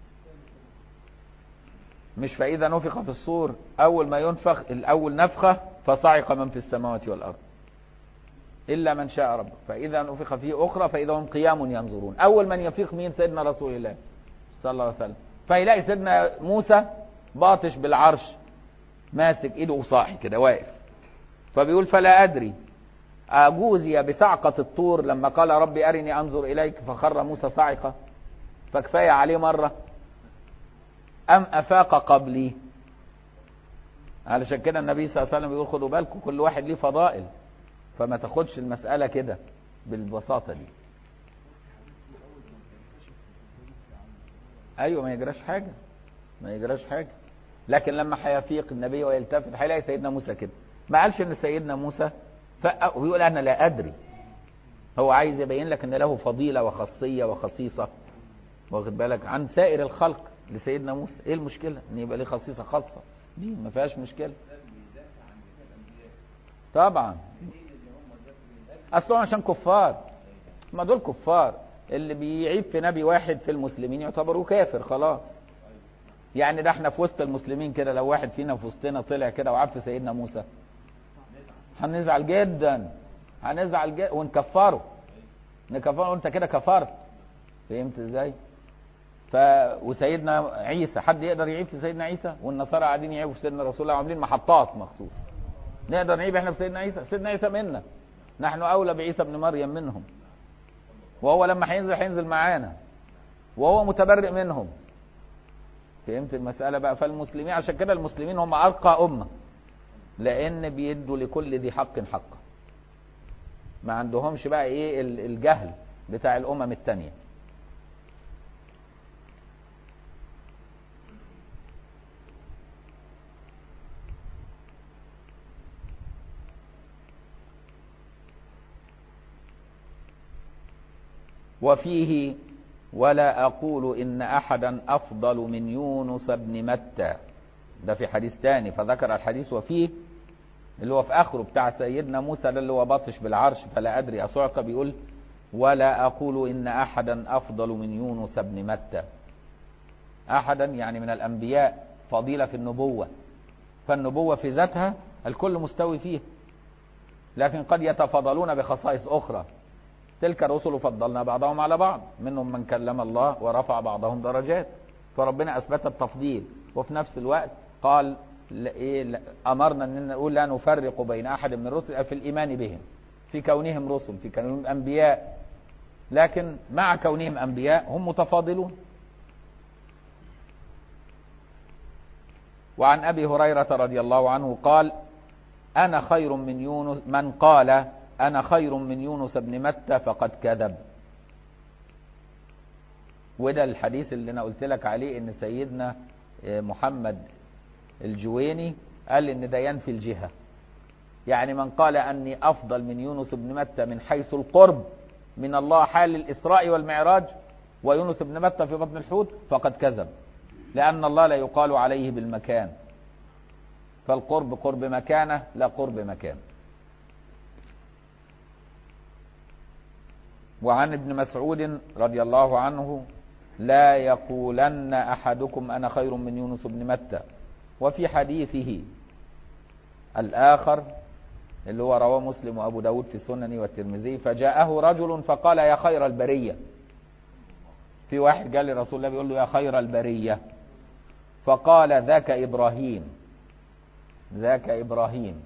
مش فإذا نفخ في الصور أول ما ينفخ الأول نفخة فصعق من في السماوات والأرض إلا من شاء ربه فإذا نفخ فيه أخرى فإذا هم قيام ينظرون أول من يفيق مين سيدنا رسول الله صلى الله عليه وسلم فيلاقي سيدنا موسى باطش بالعرش ماسك ايده وصاحي كده واقف فبيقول فلا أدري أجوزي بصعقة الطور لما قال ربي أرني أنظر إليك فخر موسى صاعقة فكفاية عليه مرة أم أفاق قبلي علشان كده النبي صلى الله عليه وسلم بيقول خدوا بالكم كل واحد ليه فضائل فما تاخدش المسألة كده بالبساطة دي أيوة ما يجراش حاجة ما يجراش حاجة لكن لما هيفيق النبي ويلتفت هيلاقي سيدنا موسى كده ما قالش ان سيدنا موسى فق ويقول انا لا ادري هو عايز يبين لك ان له فضيلة وخاصية وخصيصة واخد بالك عن سائر الخلق لسيدنا موسى ايه المشكلة ان يبقى ليه خصيصة خاصة دي ما فيهاش مشكلة طبعا اصلا عشان كفار ما دول كفار اللي بيعيب في نبي واحد في المسلمين يعتبروا كافر خلاص يعني ده احنا في وسط المسلمين كده لو واحد فينا في وسطنا طلع كده وعاب في سيدنا موسى هنزعل جدا هنزعل جدا ونكفره نكفره وانت كده كفرت فهمت ازاي ف وسيدنا عيسى حد يقدر يعيب في سيدنا عيسى والنصارى قاعدين يعيبوا في سيدنا رسول الله عاملين محطات مخصوص نقدر نعيب احنا في سيدنا عيسى سيدنا عيسى منا نحن اولى بعيسى ابن مريم منهم وهو لما هينزل هينزل معانا وهو متبرئ منهم فهمت المسألة بقى فالمسلمين عشان كده المسلمين هم أرقى أمة لأن بيدوا لكل ذي حق حقه ما عندهمش بقى إيه الجهل بتاع الأمم التانية وفيه ولا أقول إن أحدا أفضل من يونس بن متى ده في حديث تاني فذكر الحديث وفيه اللي هو في آخره بتاع سيدنا موسى ده اللي هو باطش بالعرش فلا أدري أصعق بيقول ولا أقول إن أحدا أفضل من يونس بن متى أحدا يعني من الأنبياء فضيلة في النبوة فالنبوة في ذاتها الكل مستوي فيه لكن قد يتفاضلون بخصائص أخرى تلك الرسل فضلنا بعضهم على بعض منهم من كلم الله ورفع بعضهم درجات فربنا أثبت التفضيل وفي نفس الوقت قال إيه أمرنا أن نقول لا نفرق بين أحد من الرسل في الإيمان بهم في كونهم رسل في كونهم أنبياء لكن مع كونهم أنبياء هم متفاضلون وعن أبي هريرة رضي الله عنه قال أنا خير من يونس من قال أنا خير من يونس بن متى فقد كذب وده الحديث اللي أنا قلت لك عليه إن سيدنا محمد الجويني قال إن ده ينفي الجهة يعني من قال أني أفضل من يونس بن متى من حيث القرب من الله حال الإسراء والمعراج ويونس بن متى في بطن الحوت فقد كذب لأن الله لا يقال عليه بالمكان فالقرب قرب مكانه لا قرب مكان وعن ابن مسعود رضي الله عنه لا يقولن أحدكم أنا خير من يونس بن متى وفي حديثه الآخر اللي هو رواه مسلم وأبو داود في السنن والترمذي فجاءه رجل فقال يا خير البرية في واحد قال لرسول الله بيقول له يا خير البرية فقال ذاك إبراهيم ذاك إبراهيم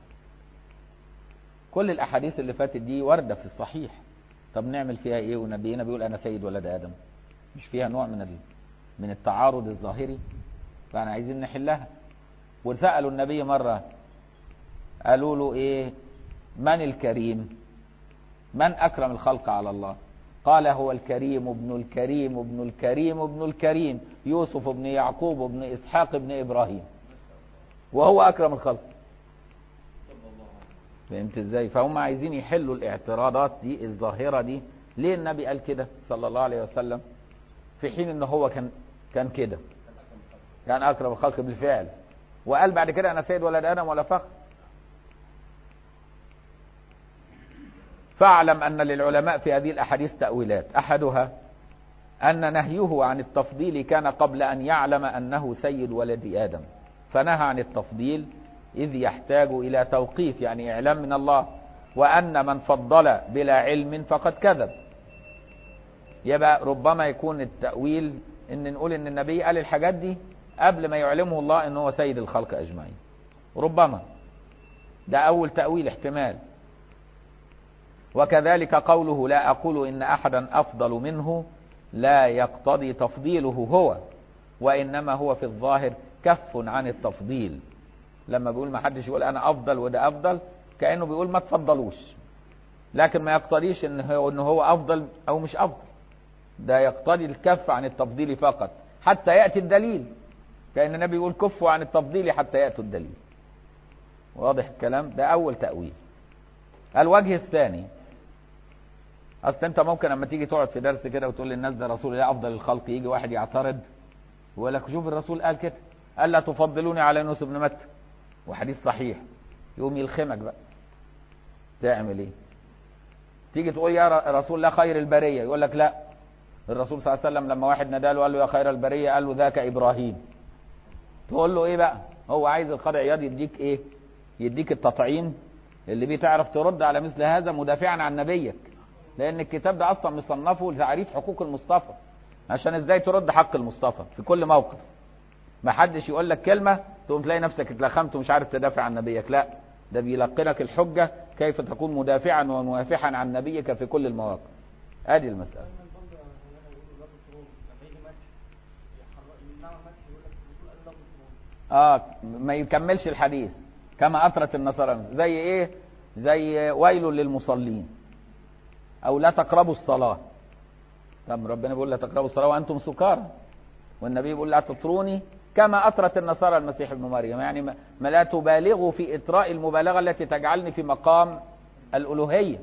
كل الأحاديث اللي فاتت دي واردة في الصحيح طب نعمل فيها ايه ونبينا بيقول انا سيد ولد ادم مش فيها نوع من ال... من التعارض الظاهري فاحنا عايزين نحلها وسالوا النبي مره قالوا له ايه من الكريم من اكرم الخلق على الله قال هو الكريم ابن الكريم ابن الكريم ابن الكريم يوسف ابن يعقوب ابن اسحاق ابن ابراهيم وهو اكرم الخلق فهمت ازاي فهم عايزين يحلوا الاعتراضات دي الظاهره دي ليه النبي قال كده صلى الله عليه وسلم في حين ان هو كان كان كده كان اكرم الخلق بالفعل وقال بعد كده انا سيد ولد ادم ولا فخر فاعلم ان للعلماء في هذه الاحاديث تاويلات احدها ان نهيه عن التفضيل كان قبل ان يعلم انه سيد ولد ادم فنهى عن التفضيل اذ يحتاج الى توقيف يعني اعلام من الله وان من فضل بلا علم فقد كذب يبقى ربما يكون التاويل ان نقول ان النبي قال الحاجات دي قبل ما يعلمه الله ان هو سيد الخلق اجمعين ربما ده اول تاويل احتمال وكذلك قوله لا اقول ان احدا افضل منه لا يقتضي تفضيله هو وانما هو في الظاهر كف عن التفضيل لما بيقول ما حدش يقول انا افضل وده افضل كانه بيقول ما تفضلوش لكن ما يقتضيش ان هو ان هو افضل او مش افضل ده يقتضي الكف عن التفضيل فقط حتى ياتي الدليل كان النبي يقول كفوا عن التفضيل حتى ياتوا الدليل واضح الكلام ده اول تاويل الوجه الثاني اصل انت ممكن لما تيجي تقعد في درس كده وتقول للناس ده رسول الله افضل الخلق يجي واحد يعترض ويقول لك شوف الرسول قال كده قال لا تفضلوني على يونس بن متى وحديث صحيح يقوم يلخمك بقى تعمل ايه تيجي تقول يا رسول الله خير البريه يقول لك لا الرسول صلى الله عليه وسلم لما واحد ناداله قال له يا خير البريه قال له ذاك ابراهيم تقول له ايه بقى هو عايز القاضي عياض يديك ايه يديك التطعيم اللي بيه تعرف ترد على مثل هذا مدافعا عن نبيك لان الكتاب ده اصلا مصنفه لتعريف حقوق المصطفى عشان ازاي ترد حق المصطفى في كل موقف ما حدش يقول لك كلمه تقوم تلاقي نفسك اتلخمت ومش عارف تدافع عن نبيك لا ده بيلقنك الحجه كيف تكون مدافعا وموافحا عن نبيك في كل المواقف ادي المساله اه ما يكملش الحديث كما اثرت النصارى زي ايه زي ويل للمصلين او لا تقربوا الصلاه طب ربنا بيقول لا تقربوا الصلاه وانتم سكارى والنبي بيقول لا تطروني كما اطرت النصارى المسيح ابن مريم يعني ما لا تبالغوا في اطراء المبالغه التي تجعلني في مقام الالوهيه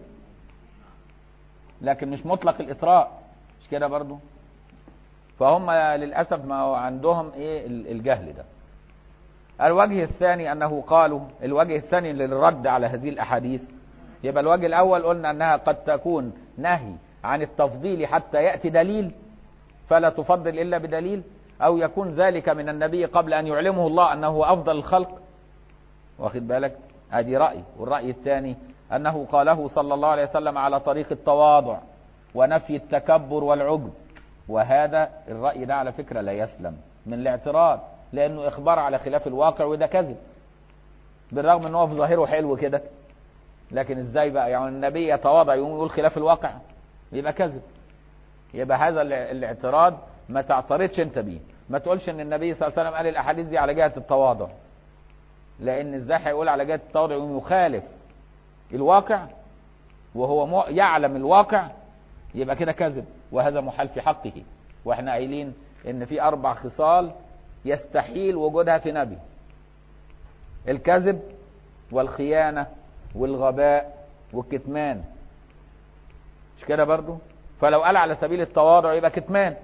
لكن مش مطلق الاطراء مش كده برضو فهم للاسف ما هو عندهم ايه الجهل ده الوجه الثاني انه قالوا الوجه الثاني للرد على هذه الاحاديث يبقى الوجه الاول قلنا انها قد تكون نهي عن التفضيل حتى ياتي دليل فلا تفضل الا بدليل او يكون ذلك من النبي قبل ان يعلمه الله انه هو افضل الخلق واخد بالك ادي راي والراي الثاني انه قاله صلى الله عليه وسلم على طريق التواضع ونفي التكبر والعجب وهذا الراي ده على فكره لا يسلم من الاعتراض لانه اخبار على خلاف الواقع وده كذب بالرغم ان هو في ظاهره حلو كده لكن ازاي بقى يعني النبي يتواضع يقوم يقول خلاف الواقع يبقى كذب يبقى هذا الاعتراض ما تعترضش انت بيه ما تقولش ان النبي صلى الله عليه وسلم قال الاحاديث دي على جهه التواضع لان ازاي هيقول على جهه التواضع يقوم يخالف الواقع وهو مو يعلم الواقع يبقى كده كذب وهذا محال في حقه واحنا قايلين ان في اربع خصال يستحيل وجودها في نبي الكذب والخيانه والغباء والكتمان مش كده برضو فلو قال على سبيل التواضع يبقى كتمان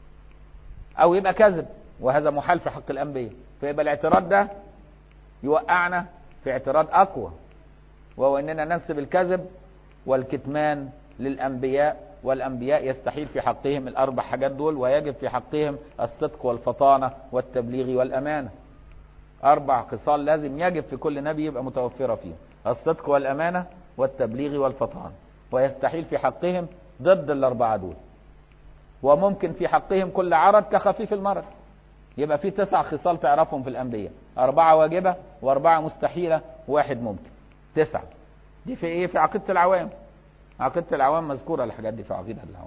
او يبقى كذب وهذا محال في حق الانبياء فيبقى الاعتراض ده يوقعنا في اعتراض اقوى وهو اننا ننسب الكذب والكتمان للانبياء والانبياء يستحيل في حقهم الاربع حاجات دول ويجب في حقهم الصدق والفطانه والتبليغ والامانه اربع خصال لازم يجب في كل نبي يبقى متوفره فيهم الصدق والامانه والتبليغ والفطانه ويستحيل في حقهم ضد الاربعه دول وممكن في حقهم كل عرض كخفيف المرض يبقى في تسع خصال تعرفهم في الانبياء اربعه واجبه واربعه مستحيله وواحد ممكن تسعه دي في ايه في عقيده العوام عقيده العوام مذكوره الحاجات دي في عقيده العوام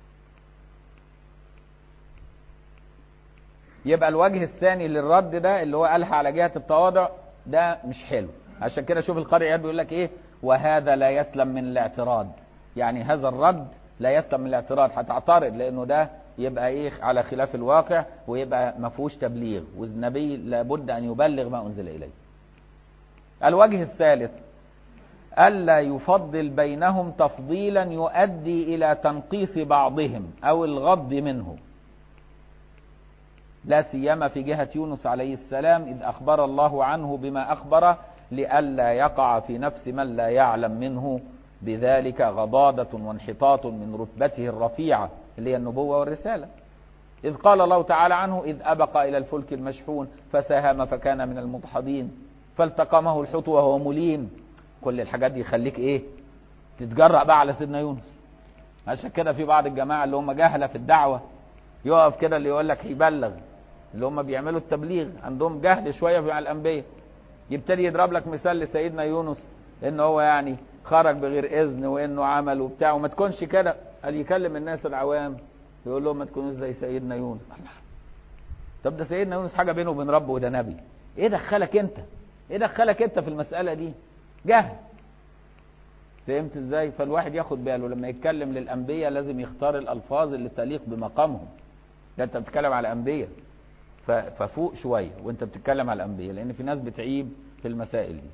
يبقى الوجه الثاني للرد ده اللي هو قالها على جهه التواضع ده مش حلو عشان كده شوف القارئ عياد بيقول لك ايه وهذا لا يسلم من الاعتراض يعني هذا الرد لا يسلم من الاعتراض هتعترض لانه ده يبقى ايه على خلاف الواقع ويبقى ما فيهوش تبليغ والنبي لابد ان يبلغ ما انزل اليه الوجه الثالث الا يفضل بينهم تفضيلا يؤدي الى تنقيص بعضهم او الغض منه لا سيما في جهة يونس عليه السلام إذ أخبر الله عنه بما أخبر لئلا يقع في نفس من لا يعلم منه بذلك غضاضة وانحطاط من رتبته الرفيعة اللي هي النبوة والرسالة إذ قال الله تعالى عنه إذ أبق إلى الفلك المشحون فساهم فكان من المدحضين فالتقمه الحوت وهو مليم كل الحاجات دي يخليك إيه تتجرأ بقى على سيدنا يونس عشان كده في بعض الجماعة اللي هم جهلة في الدعوة يقف كده اللي يقول لك يبلغ اللي هم بيعملوا التبليغ عندهم جهل شوية مع الأنبياء يبتدي يضرب لك مثال لسيدنا يونس ان هو يعني خرج بغير اذن وانه عمل وبتاع وما تكونش كده قال يكلم الناس العوام يقول لهم ما تكونوش زي سيدنا يونس الله طب ده سيدنا يونس حاجه بينه وبين ربه وده نبي ايه دخلك انت ايه دخلك انت في المساله دي جهل فهمت ازاي فالواحد ياخد باله لما يتكلم للانبياء لازم يختار الالفاظ اللي تليق بمقامهم ده انت بتتكلم على انبياء ففوق شويه وانت بتتكلم على الانبياء لان في ناس بتعيب في المسائل دي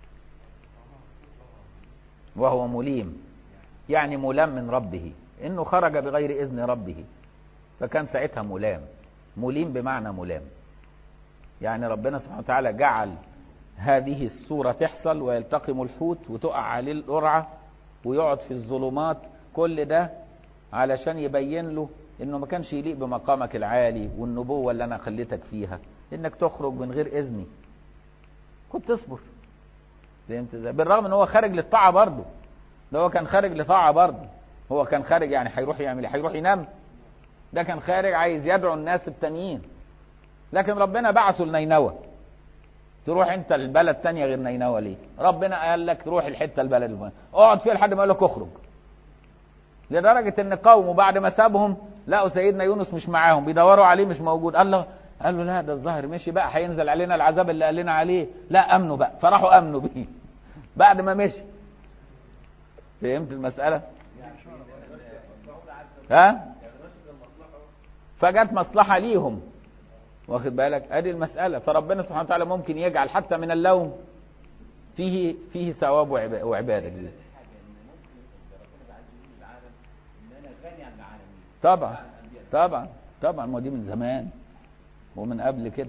وهو مليم يعني ملام من ربه انه خرج بغير اذن ربه فكان ساعتها ملام مليم بمعنى ملام يعني ربنا سبحانه وتعالى جعل هذه الصورة تحصل ويلتقم الحوت وتقع عليه القرعة ويقعد في الظلمات كل ده علشان يبين له انه ما كانش يليق بمقامك العالي والنبوة اللي انا خليتك فيها انك تخرج من غير اذني كنت تصبر فهمت ازاي بالرغم ان هو خارج للطاعه برضه ده هو كان خارج لطاعه برضه هو كان خارج يعني هيروح يعمل هيروح ينام ده كان خارج عايز يدعو الناس التانيين لكن ربنا بعثه لنينوى تروح انت البلد تانية غير نينوى ليه ربنا قال لك روح الحته البلد الفلانيه اقعد فيها لحد ما قال لك اخرج لدرجه ان قومه بعد ما سابهم لقوا سيدنا يونس مش معاهم بيدوروا عليه مش موجود قال له قال له لا ده الظاهر مشي بقى هينزل علينا العذاب اللي قال لنا عليه لا امنوا بقى فراحوا امنوا بيه بعد ما مشي فهمت المسألة ها فجت مصلحة ليهم واخد بالك ادي المسألة فربنا سبحانه وتعالى ممكن يجعل حتى من اللوم فيه فيه ثواب وعبادة طبعا طبعا طبعا ما دي من زمان ومن قبل كده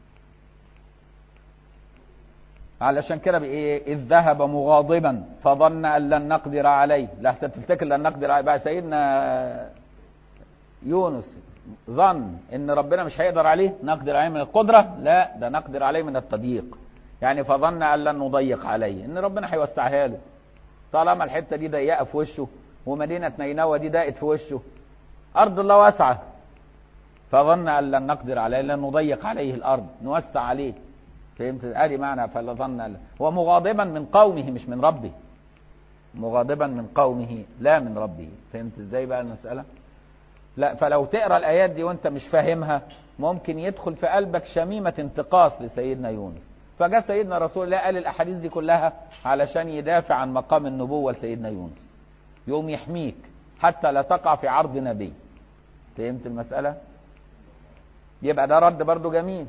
علشان كده بايه اذ ذهب مغاضبا فظن ان لن نقدر عليه لا تفتكر لن نقدر عليه بقى سيدنا يونس ظن ان ربنا مش هيقدر عليه نقدر عليه من القدره لا ده نقدر عليه من التضييق يعني فظن ان لن نضيق عليه ان ربنا هيوسعها له طالما الحته دي ضيقه في وشه ومدينه نينوى دي ضاقت في وشه ارض الله واسعه فظن ان لن نقدر عليه لن نضيق عليه الارض نوسع عليه فهمت ادي معنى فظن هو مغاضبا من قومه مش من ربه مغاضبا من قومه لا من ربه فهمت ازاي بقى المساله لا فلو تقرا الايات دي وانت مش فاهمها ممكن يدخل في قلبك شميمه انتقاص لسيدنا يونس فجاء سيدنا رسول الله قال الاحاديث دي كلها علشان يدافع عن مقام النبوه لسيدنا يونس يوم يحميك حتى لا تقع في عرض نبي فهمت المساله يبقى ده رد برضه جميل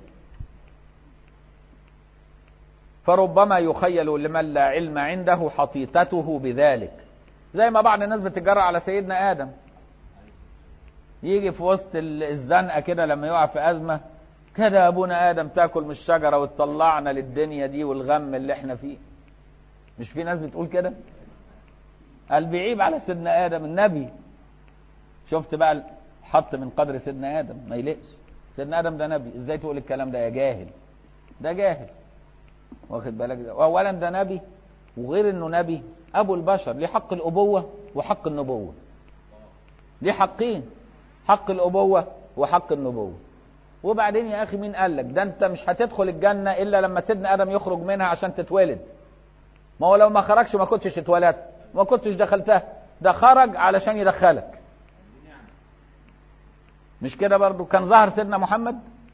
فربما يخيل لمن لا علم عنده حطيطته بذلك زي ما بعض الناس بتجرأ على سيدنا آدم يجي في وسط الزنقة كده لما يقع في أزمة كده يا أبونا آدم تاكل من الشجرة وتطلعنا للدنيا دي والغم اللي احنا فيه مش في ناس بتقول كده قال بيعيب على سيدنا آدم النبي شفت بقى حط من قدر سيدنا آدم ما يلقش سيدنا آدم ده نبي ازاي تقول الكلام ده يا جاهل ده جاهل واخد بالك ده اولا ده نبي وغير انه نبي ابو البشر ليه حق الابوه وحق النبوه ليه حقين حق الابوه وحق النبوه وبعدين يا اخي مين قال لك ده انت مش هتدخل الجنه الا لما سيدنا ادم يخرج منها عشان تتولد ما هو لو ما خرجش ما كنتش اتولدت ما كنتش دخلتها ده خرج علشان يدخلك مش كده برضو كان ظهر سيدنا محمد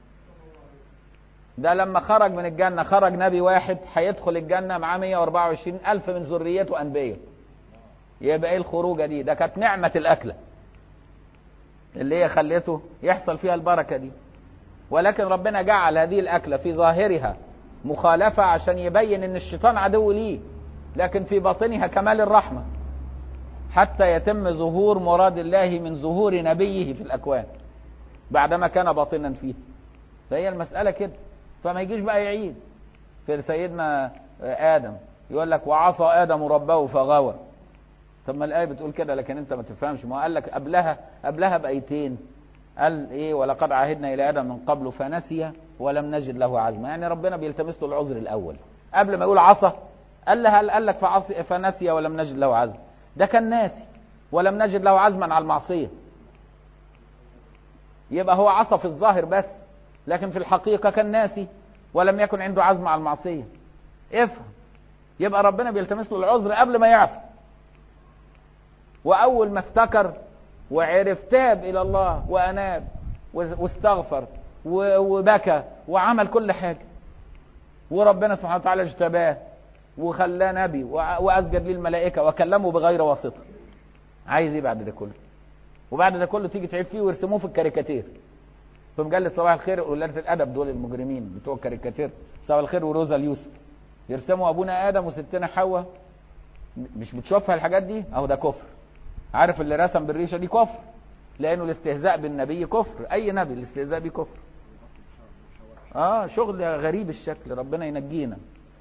ده لما خرج من الجنة خرج نبي واحد هيدخل الجنة معاه 124 ألف من ذريته أنبياء يبقى إيه الخروجة دي ده كانت نعمة الأكلة اللي هي خليته يحصل فيها البركة دي ولكن ربنا جعل هذه الأكلة في ظاهرها مخالفة عشان يبين إن الشيطان عدو ليه لكن في باطنها كمال الرحمة حتى يتم ظهور مراد الله من ظهور نبيه في الأكوان بعدما كان باطنا فيه فهي المسألة كده فما يجيش بقى يعيد في سيدنا آدم يقول لك وعصى آدم ربه فغوى طب ما الآية بتقول كده لكن أنت ما تفهمش ما هو قال لك قبلها قبلها بآيتين قال إيه ولقد عهدنا إلى آدم من قبل فنسي ولم نجد له عزما يعني ربنا بيلتمس له العذر الأول قبل ما يقول عصى قال لها قال لك فعصي فنسي ولم نجد له عزما ده كان ناسي ولم نجد له عزما على المعصية يبقى هو عصى في الظاهر بس لكن في الحقيقة كان ناسي ولم يكن عنده عزم على المعصية افهم يبقى ربنا بيلتمس له العذر قبل ما يعصي واول ما افتكر وعرف تاب الى الله واناب واستغفر وبكى وعمل كل حاجه وربنا سبحانه وتعالى اجتباه وخلاه نبي واسجد ليه الملائكه وكلمه بغير واسطه عايز ايه بعد ده كله وبعد ده كله تيجي تعيب فيه ويرسموه في الكاريكاتير في مجله صباح الخير ولاده الادب دول المجرمين بتوع الكاريكاتير صباح الخير وروزا اليوسف يرسموا ابونا ادم وستنا حواء مش بتشوفها الحاجات دي اهو ده كفر عارف اللي رسم بالريشه دي كفر لانه الاستهزاء بالنبي كفر اي نبي الاستهزاء بيه كفر اه شغل غريب الشكل ربنا ينجينا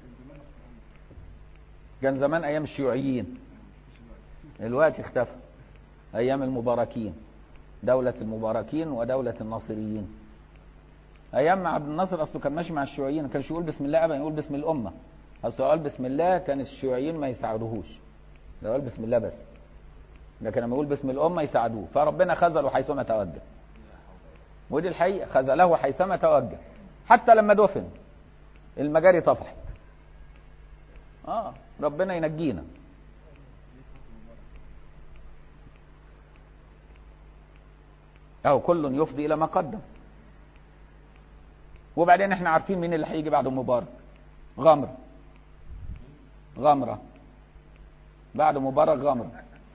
كان زمان ايام الشيوعيين الوقت اختفى ايام المباركين دولة المباركين ودولة الناصريين ايام عبد الناصر اصله كان ماشي مع الشيوعيين ما كانش يقول بسم الله ابدا يقول بسم الامه اصله قال بسم الله كان الشيوعيين ما يساعدوهوش ده قال بسم الله بس لكن لما يقول باسم الأمة يساعدوه فربنا خذله حيثما توجه ودي الحقيقة خذله حيثما توجه حتى لما دفن المجاري طفحت اه ربنا ينجينا أو كل يفضي إلى ما قدم وبعدين احنا عارفين مين اللي هيجي بعد مبارك غمر غمرة بعد مبارك غمرة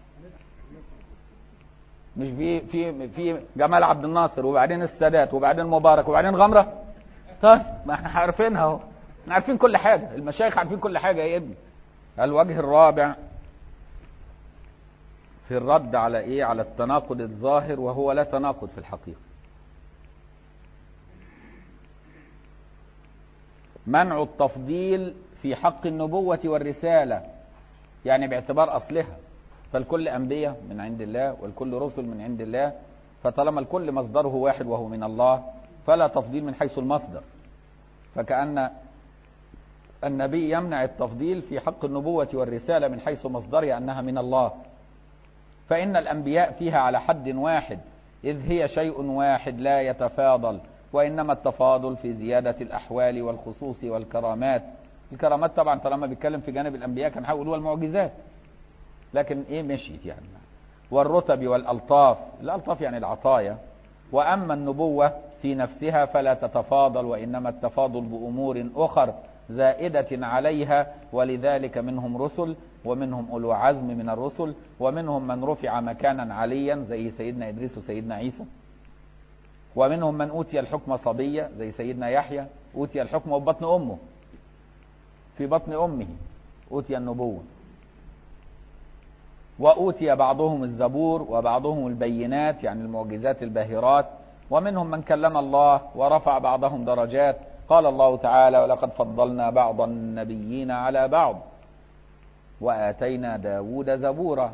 مش في في في جمال عبد الناصر وبعدين السادات وبعدين مبارك وبعدين غمره طيب ما احنا عارفينها اهو احنا عارفين كل حاجه المشايخ عارفين كل حاجه يا ابني الوجه الرابع في الرد على ايه على التناقض الظاهر وهو لا تناقض في الحقيقه منع التفضيل في حق النبوه والرساله يعني باعتبار اصلها فالكل أنبياء من عند الله والكل رسل من عند الله فطالما الكل مصدره واحد وهو من الله فلا تفضيل من حيث المصدر فكأن النبي يمنع التفضيل في حق النبوة والرسالة من حيث مصدرها أنها من الله فإن الأنبياء فيها على حد واحد إذ هي شيء واحد لا يتفاضل وإنما التفاضل في زيادة الأحوال والخصوص والكرامات الكرامات طبعا طالما بيتكلم في جانب الأنبياء كان هيقولوا المعجزات لكن ايه مشيت يعني والرتب والالطاف الالطاف يعني العطايا واما النبوه في نفسها فلا تتفاضل وانما التفاضل بامور اخر زائده عليها ولذلك منهم رسل ومنهم اولو عزم من الرسل ومنهم من رفع مكانا عليا زي سيدنا ادريس وسيدنا عيسى ومنهم من اوتي الحكم صبيا زي سيدنا يحيى اوتي الحكم في بطن امه في بطن امه اوتي النبوه وأوتي بعضهم الزبور وبعضهم البينات يعني المعجزات الباهرات ومنهم من كلم الله ورفع بعضهم درجات قال الله تعالى ولقد فضلنا بعض النبيين على بعض وآتينا داود زبورا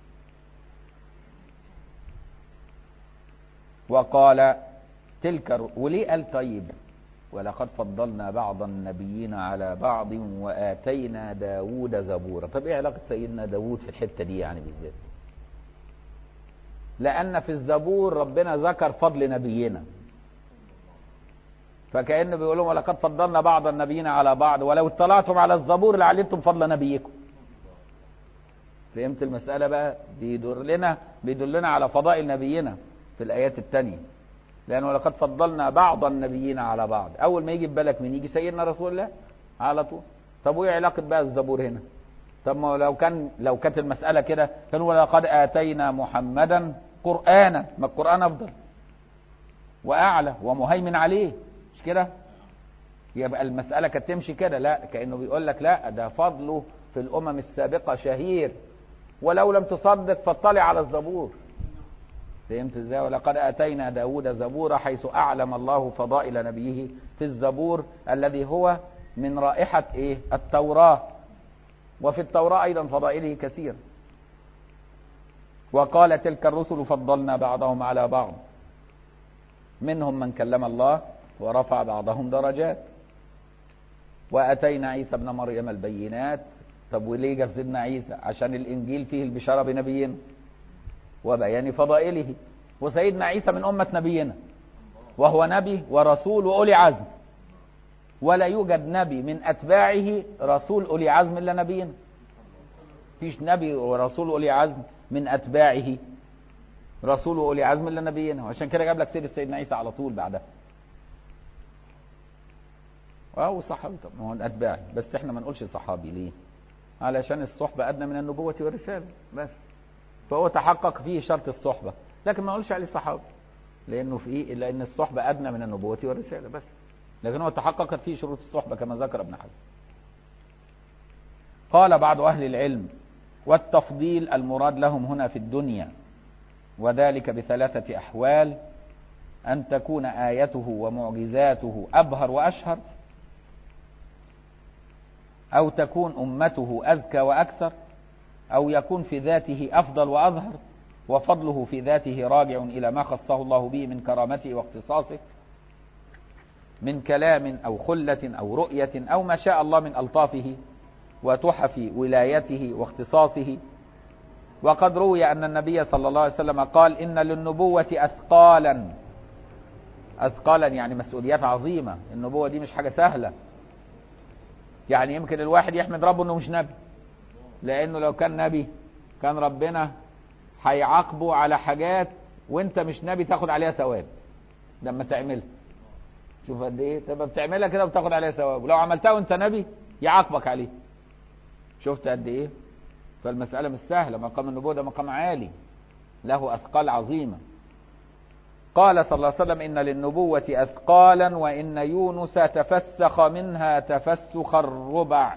وقال تلك وليه قال طيب ولقد فضلنا بعض النبيين على بعض وآتينا داود زبورا طب ايه علاقة سيدنا داود في الحتة دي يعني بالذات لأن في الزبور ربنا ذكر فضل نبينا فكأنه بيقول لهم ولقد فضلنا بعض النبيين على بعض ولو اطلعتم على الزبور لعلمتم فضل نبيكم فهمت المسألة بقى بيدل لنا بيدلنا على فضائل نبينا في الآيات التانية لأنه لقد فضلنا بعض النبيين على بعض أول ما يجي في بالك مين يجي سيدنا رسول الله على طول طب وإيه علاقة بقى الزبور هنا طب ما لو كان لو كانت المسألة كده كانوا لقد آتينا محمدا قرآنا ما القرآن أفضل وأعلى ومهيمن عليه مش كده يبقى المسألة كانت تمشي كده لا كأنه بيقول لك لا ده فضله في الأمم السابقة شهير ولو لم تصدق فاطلع على الزبور فهمت ازاي ولقد اتينا داود زبورا حيث اعلم الله فضائل نبيه في الزبور الذي هو من رائحة ايه التوراة وفي التوراة ايضا فضائله كثير وقال تلك الرسل فضلنا بعضهم على بعض منهم من كلم الله ورفع بعضهم درجات واتينا عيسى ابن مريم البينات طب وليه جاب سيدنا عيسى عشان الانجيل فيه البشاره بنبينا وبيان فضائله وسيدنا عيسى من امه نبينا وهو نبي ورسول واولي عزم ولا يوجد نبي من اتباعه رسول اولي عزم الا نبينا فيش نبي ورسول اولي عزم من اتباعه رسول اولي عزم الا نبينا وعشان كده جاب لك سيره سيدنا عيسى على طول بعدها أو صحابي طب ما هو أتباعي بس إحنا ما نقولش صحابي ليه؟ علشان الصحبة أدنى من النبوة والرسالة بس فهو تحقق فيه شرط الصحبة لكن ما نقولش عليه صحابي لأنه في إيه؟ لأن الصحبة أدنى من النبوة والرسالة بس لكن هو تحققت فيه شروط الصحبة كما ذكر ابن حزم قال بعض أهل العلم والتفضيل المراد لهم هنا في الدنيا وذلك بثلاثة أحوال أن تكون آيته ومعجزاته أبهر وأشهر أو تكون أمته أذكى وأكثر أو يكون في ذاته أفضل وأظهر وفضله في ذاته راجع إلى ما خصه الله به من كرامته واختصاصه من كلام أو خلة أو رؤية أو ما شاء الله من ألطافه وتحف ولايته واختصاصه وقد روي أن النبي صلى الله عليه وسلم قال إن للنبوة أثقالا أثقالا يعني مسؤوليات عظيمة النبوة دي مش حاجة سهلة يعني يمكن الواحد يحمد ربه انه مش نبي لانه لو كان نبي كان ربنا هيعاقبه على حاجات وانت مش نبي تاخد عليها ثواب لما تعملها شوف قد ايه تبقى بتعملها كده وبتاخد عليها ثواب ولو عملتها وانت نبي يعاقبك عليه شفت قد ايه فالمساله مش سهله مقام النبوه ده مقام عالي له اثقال عظيمه قال صلى الله عليه وسلم إن للنبوة أثقالا وإن يونس تفسخ منها تفسخ الربع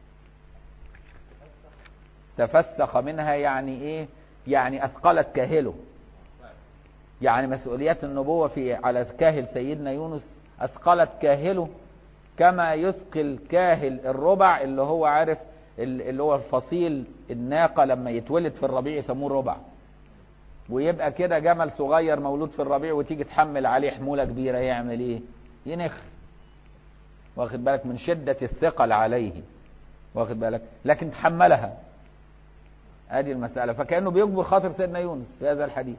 تفسخ منها يعني إيه يعني أثقلت كاهله يعني مسؤوليات النبوة في على كاهل سيدنا يونس أثقلت كاهله كما يثقل كاهل الربع اللي هو عارف اللي هو الفصيل الناقة لما يتولد في الربيع يسموه الربع ويبقى كده جمل صغير مولود في الربيع وتيجي تحمل عليه حمولة كبيرة يعمل ايه ينخ واخد بالك من شدة الثقل عليه واخد بالك لكن تحملها ادي المسألة فكأنه بيجبر خاطر سيدنا يونس في هذا الحديث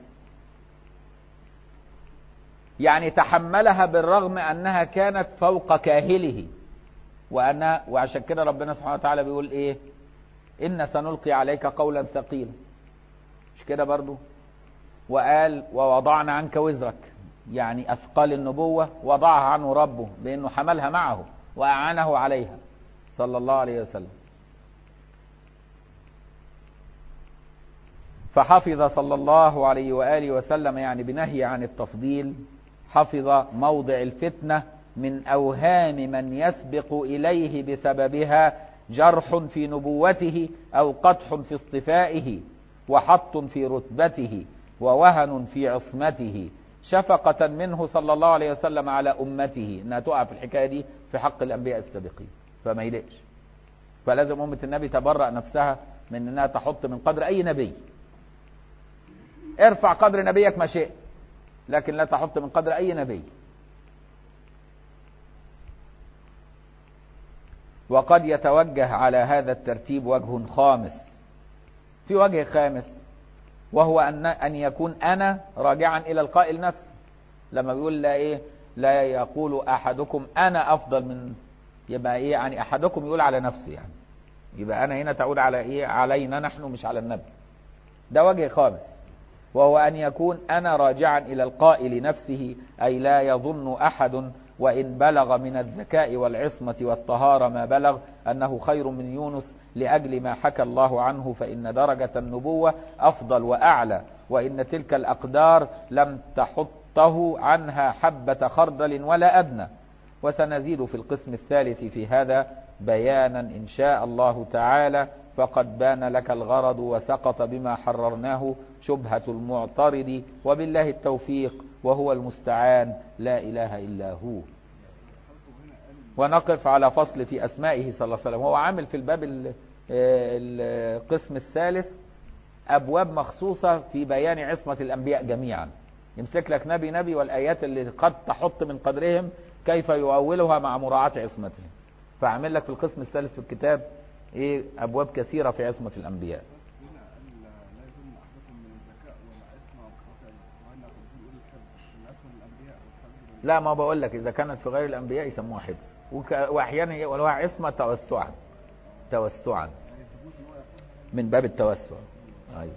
يعني تحملها بالرغم انها كانت فوق كاهله وأنا وعشان كده ربنا سبحانه وتعالى بيقول ايه إن سنلقي عليك قولا ثقيلا مش كده برضو وقال ووضعنا عنك وزرك يعني أثقال النبوة وضعها عنه ربه بأنه حملها معه وأعانه عليها صلى الله عليه وسلم فحفظ صلى الله عليه وآله وسلم يعني بنهي عن التفضيل حفظ موضع الفتنة من أوهام من يسبق إليه بسببها جرح في نبوته أو قدح في اصطفائه وحط في رتبته ووهن في عصمته شفقة منه صلى الله عليه وسلم على أمته إنها تقع في الحكاية دي في حق الأنبياء السابقين فما يلقش فلازم أمة النبي تبرأ نفسها من إنها تحط من قدر أي نبي ارفع قدر نبيك ما شئت لكن لا تحط من قدر أي نبي وقد يتوجه على هذا الترتيب وجه خامس في وجه خامس وهو أن أن يكون أنا راجعا إلى القائل نفسه لما بيقول لا إيه لا يقول أحدكم أنا أفضل من يبقى إيه يعني أحدكم يقول على نفسه يعني يبقى أنا هنا تعود على إيه علينا نحن مش على النبي ده وجه خامس وهو أن يكون أنا راجعا إلى القائل نفسه أي لا يظن أحد وإن بلغ من الذكاء والعصمة والطهارة ما بلغ أنه خير من يونس لأجل ما حكى الله عنه فإن درجة النبوة أفضل وأعلى وإن تلك الأقدار لم تحطه عنها حبة خردل ولا أدنى وسنزيد في القسم الثالث في هذا بيانا إن شاء الله تعالى فقد بان لك الغرض وسقط بما حررناه شبهة المعترض وبالله التوفيق وهو المستعان لا إله إلا هو ونقف على فصل في أسمائه صلى الله عليه وسلم هو عامل في الباب ال- القسم الثالث أبواب مخصوصة في بيان عصمة الأنبياء جميعا يمسك لك نبي نبي والآيات اللي قد تحط من قدرهم كيف يؤولها مع مراعاة عصمتهم فعامل لك في القسم الثالث في الكتاب ايه أبواب كثيرة في عصمة الأنبياء هنا قال لا يظن احدكم من الذكاء والعصمه والخطا وان كنت بيقول الحفظ من اسفل الانبياء والحفظ لا ما بقول لك إذا كانت في غير الأنبياء يسموها حفظ وك- وأحيانا يقولوها عصمة توسعا توسعا يعني الثبوت ان هو يحفظ من باب التوسع أيوة.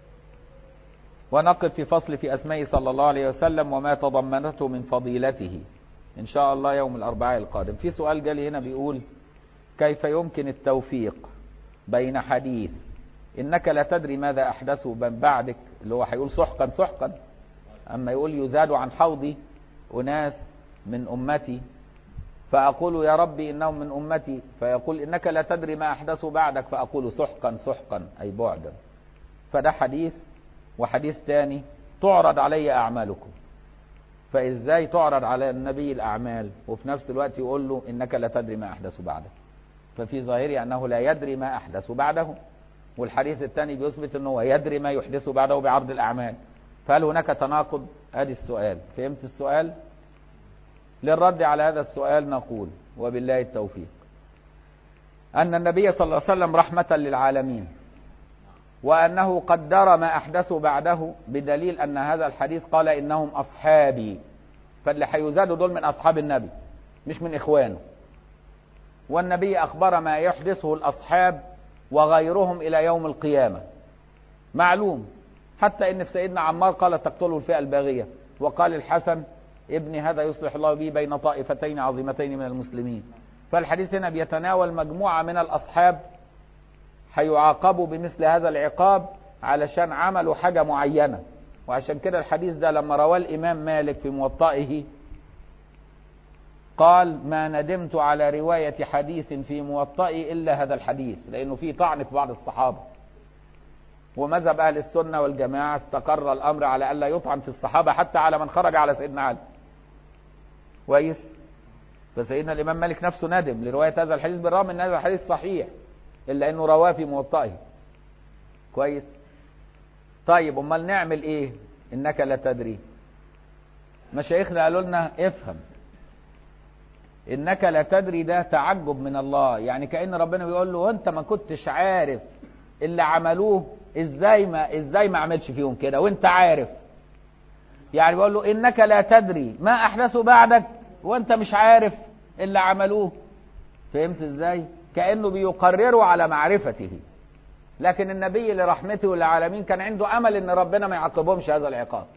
ونقف في فصل في أسمائه صلى الله عليه وسلم وما تضمنته من فضيلته إن شاء الله يوم الأربعاء القادم في سؤال جالي هنا بيقول كيف يمكن التوفيق بين حديث إنك لا تدري ماذا أحدثوا من بعدك اللي هو هيقول سحقا سحقا أما يقول يزاد عن حوضي أناس من أمتي فأقول يا ربي إنهم من أمتي فيقول إنك لا تدري ما أحدثوا بعدك فأقول سحقا سحقا أي بعدا فده حديث وحديث تاني تعرض علي أعمالكم فإزاي تعرض على النبي الأعمال وفي نفس الوقت يقول له إنك لا تدري ما أحدثوا بعدك ففي ظاهره أنه لا يدري ما أحدثوا بعده والحديث الثاني بيثبت أنه يدري ما يحدث بعده بعرض الأعمال فهل هناك تناقض ادي السؤال فهمت السؤال للرد على هذا السؤال نقول وبالله التوفيق أن النبي صلى الله عليه وسلم رحمة للعالمين وأنه قدر ما أحدثوا بعده بدليل أن هذا الحديث قال إنهم أصحابي فاللي هيزادوا دول من أصحاب النبي مش من إخوانه والنبي أخبر ما يحدثه الأصحاب وغيرهم إلى يوم القيامة معلوم حتى إن في سيدنا عمار قال تقتله الفئة الباغية وقال الحسن ابن هذا يصلح الله به بين طائفتين عظيمتين من المسلمين فالحديث هنا بيتناول مجموعة من الأصحاب هيعاقبوا بمثل هذا العقاب علشان عملوا حاجة معينة وعشان كده الحديث ده لما رواه الإمام مالك في موطئه قال ما ندمت على رواية حديث في موطئي إلا هذا الحديث لأنه فيه طعن في بعض الصحابة ومذهب أهل السنة والجماعة استقر الأمر على ألا يطعن في الصحابة حتى على من خرج على سيدنا علي كويس فسيدنا الإمام مالك نفسه ندم لرواية هذا الحديث بالرغم أن هذا الحديث صحيح إلا أنه رواه في موطئه كويس طيب أمال نعمل إيه إنك لا تدري مشايخنا قالوا لنا افهم إنك لا تدري ده تعجب من الله يعني كأن ربنا بيقول له أنت ما كنتش عارف اللي عملوه ازاي ما ازاي ما عملش فيهم كده وانت عارف يعني بيقول له انك لا تدري ما احدثوا بعدك وانت مش عارف اللي عملوه فهمت ازاي كانه بيقرروا على معرفته لكن النبي لرحمته للعالمين كان عنده امل ان ربنا ما يعاقبهمش هذا العقاب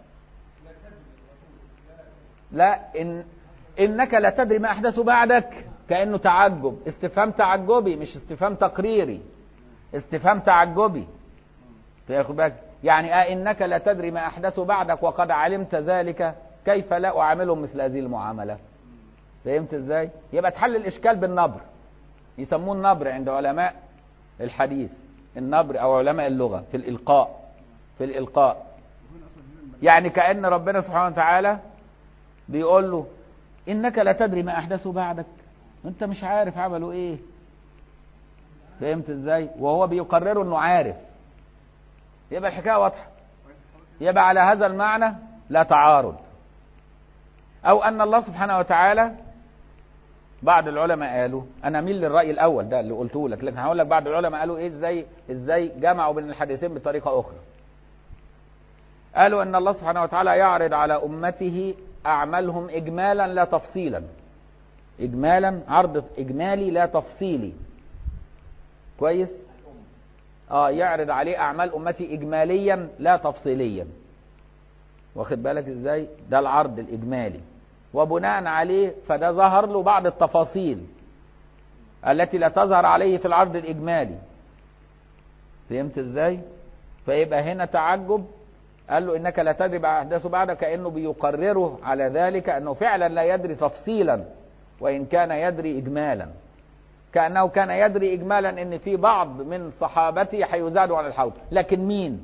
لا إن انك لا تدري ما احدثوا بعدك كانه تعجب استفهام تعجبي مش استفهام تقريري استفهام تعجبي تاخد بالك يعني آه انك لا تدري ما احدثوا بعدك وقد علمت ذلك كيف لا اعاملهم مثل هذه المعامله فهمت ازاي يبقى تحل الاشكال بالنبر يسموه النبر عند علماء الحديث النبر او علماء اللغه في الالقاء في الالقاء يعني كان ربنا سبحانه وتعالى بيقول له انك لا تدري ما احدثوا بعدك انت مش عارف عملوا ايه فهمت ازاي وهو بيقرره انه عارف يبقى الحكايه واضحه يبقى على هذا المعنى لا تعارض او ان الله سبحانه وتعالى بعض العلماء قالوا انا ميل للراي الاول ده اللي قلته لك لكن هقول لك بعض العلماء قالوا ايه ازاي ازاي جمعوا بين الحديثين بطريقه اخرى قالوا ان الله سبحانه وتعالى يعرض على امته اعمالهم اجمالا لا تفصيلا اجمالا عرض اجمالي لا تفصيلي كويس اه يعرض عليه اعمال امتي اجماليا لا تفصيليا واخد بالك ازاي ده العرض الاجمالي وبناء عليه فده ظهر له بعض التفاصيل التي لا تظهر عليه في العرض الاجمالي فهمت ازاي فيبقى هنا تعجب قال له انك لا تدري ما احدث بعد كانه بيقرره على ذلك انه فعلا لا يدري تفصيلا وان كان يدري اجمالا كأنه كان يدري إجمالا أن في بعض من صحابته حيزادوا عن الحوض لكن مين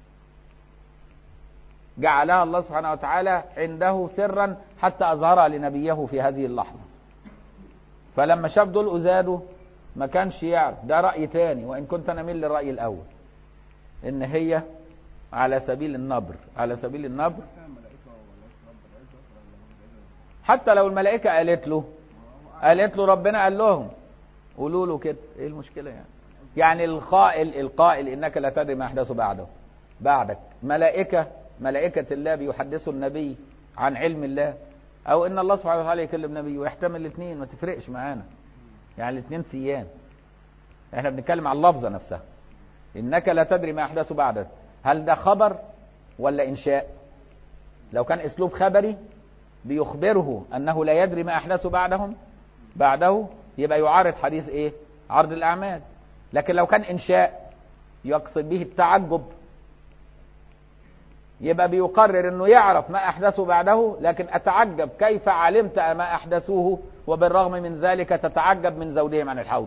جعلها الله سبحانه وتعالى عنده سرا حتى أظهرها لنبيه في هذه اللحظة فلما شاف دول أزادوا ما كانش يعرف ده رأي تاني وإن كنت أنا ميل للرأي الأول إن هي على سبيل النبر على سبيل النبر كان ملائكة ولا رب العزة ولا العزة حتى لو الملائكة قالت له قالت له ربنا قال لهم قولوا له كده ايه المشكلة يعني يعني القائل القائل انك لا تدري ما احدث بعده بعدك ملائكة ملائكة الله بيحدثوا النبي عن علم الله او ان الله سبحانه وتعالى يكلم نبيه ويحتمل الاثنين ما تفرقش معانا يعني الاثنين سيان احنا بنتكلم عن اللفظة نفسها انك لا تدري ما احدث بعدك هل ده خبر ولا انشاء لو كان اسلوب خبري بيخبره انه لا يدري ما احدث بعدهم بعده يبقى يعارض حديث ايه عرض الاعمال لكن لو كان انشاء يقصد به التعجب يبقى بيقرر انه يعرف ما احدثه بعده لكن اتعجب كيف علمت ما احدثوه وبالرغم من ذلك تتعجب من زودهم عن الحوض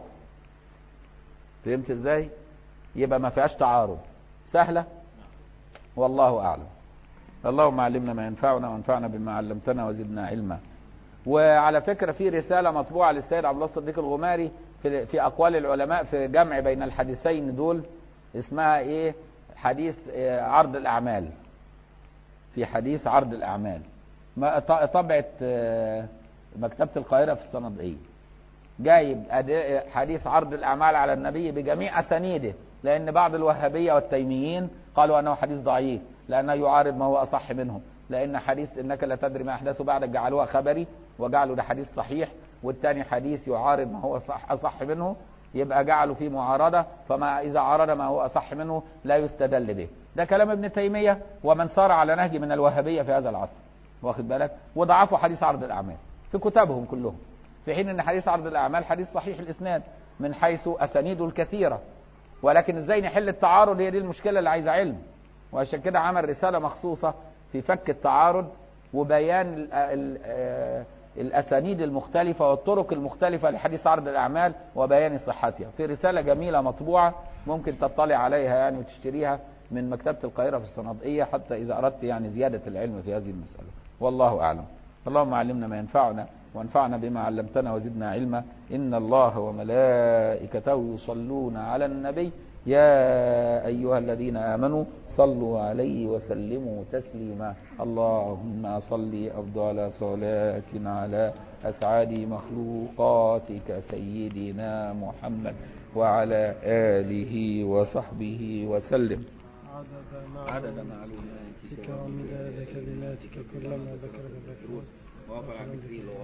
فهمت ازاي يبقى ما فيهاش تعارض سهله والله اعلم اللهم علمنا ما ينفعنا وانفعنا بما علمتنا وزدنا علما وعلى فكرة في رسالة مطبوعة للسيد عبد الله الصديق الغماري في, في أقوال العلماء في جمع بين الحديثين دول اسمها إيه حديث إيه عرض الأعمال في حديث عرض الأعمال ما- ط- طبعة آه، مكتبة القاهرة في الصناديق جايب أداء- حديث عرض الأعمال على النبي بجميع أسانيده لأن بعض الوهابية والتيميين قالوا أنه حديث ضعيف لأنه يعارض ما هو أصح منه لأن حديث إنك لا تدري ما أحدث بعدك جعلوها خبري وجعلوا ده حديث صحيح والتاني حديث يعارض ما هو صح أصح منه يبقى جعلوا فيه معارضة فما إذا عارض ما هو أصح منه لا يستدل به ده كلام ابن تيمية ومن سار على نهج من الوهابية في هذا العصر واخد بالك وضعفوا حديث عرض الأعمال في كتبهم كلهم في حين ان حديث عرض الاعمال حديث صحيح الاسناد من حيث اسانيده الكثيره ولكن ازاي نحل التعارض هي دي المشكله اللي عايزه علم وعشان كده عمل رساله مخصوصه في فك التعارض وبيان ال ال آه الاسانيد المختلفه والطرق المختلفه لحديث عرض الاعمال وبيان صحتها في رساله جميله مطبوعه ممكن تطلع عليها يعني وتشتريها من مكتبه القاهره في الصناديقيه حتى اذا اردت يعني زياده العلم في هذه المساله والله اعلم اللهم علمنا ما ينفعنا وانفعنا بما علمتنا وزدنا علما إن الله وملائكته يصلون على النبي يا أيها الذين آمنوا صلوا عليه وسلموا تسليما اللهم صل أفضل صلاة على أسعد مخلوقاتك سيدنا محمد وعلى آله وصحبه وسلم عدد عدد معلوماتك معلوماتك ومداد كلماتك كلما ذكرك ذكرون وغفر عن ذكره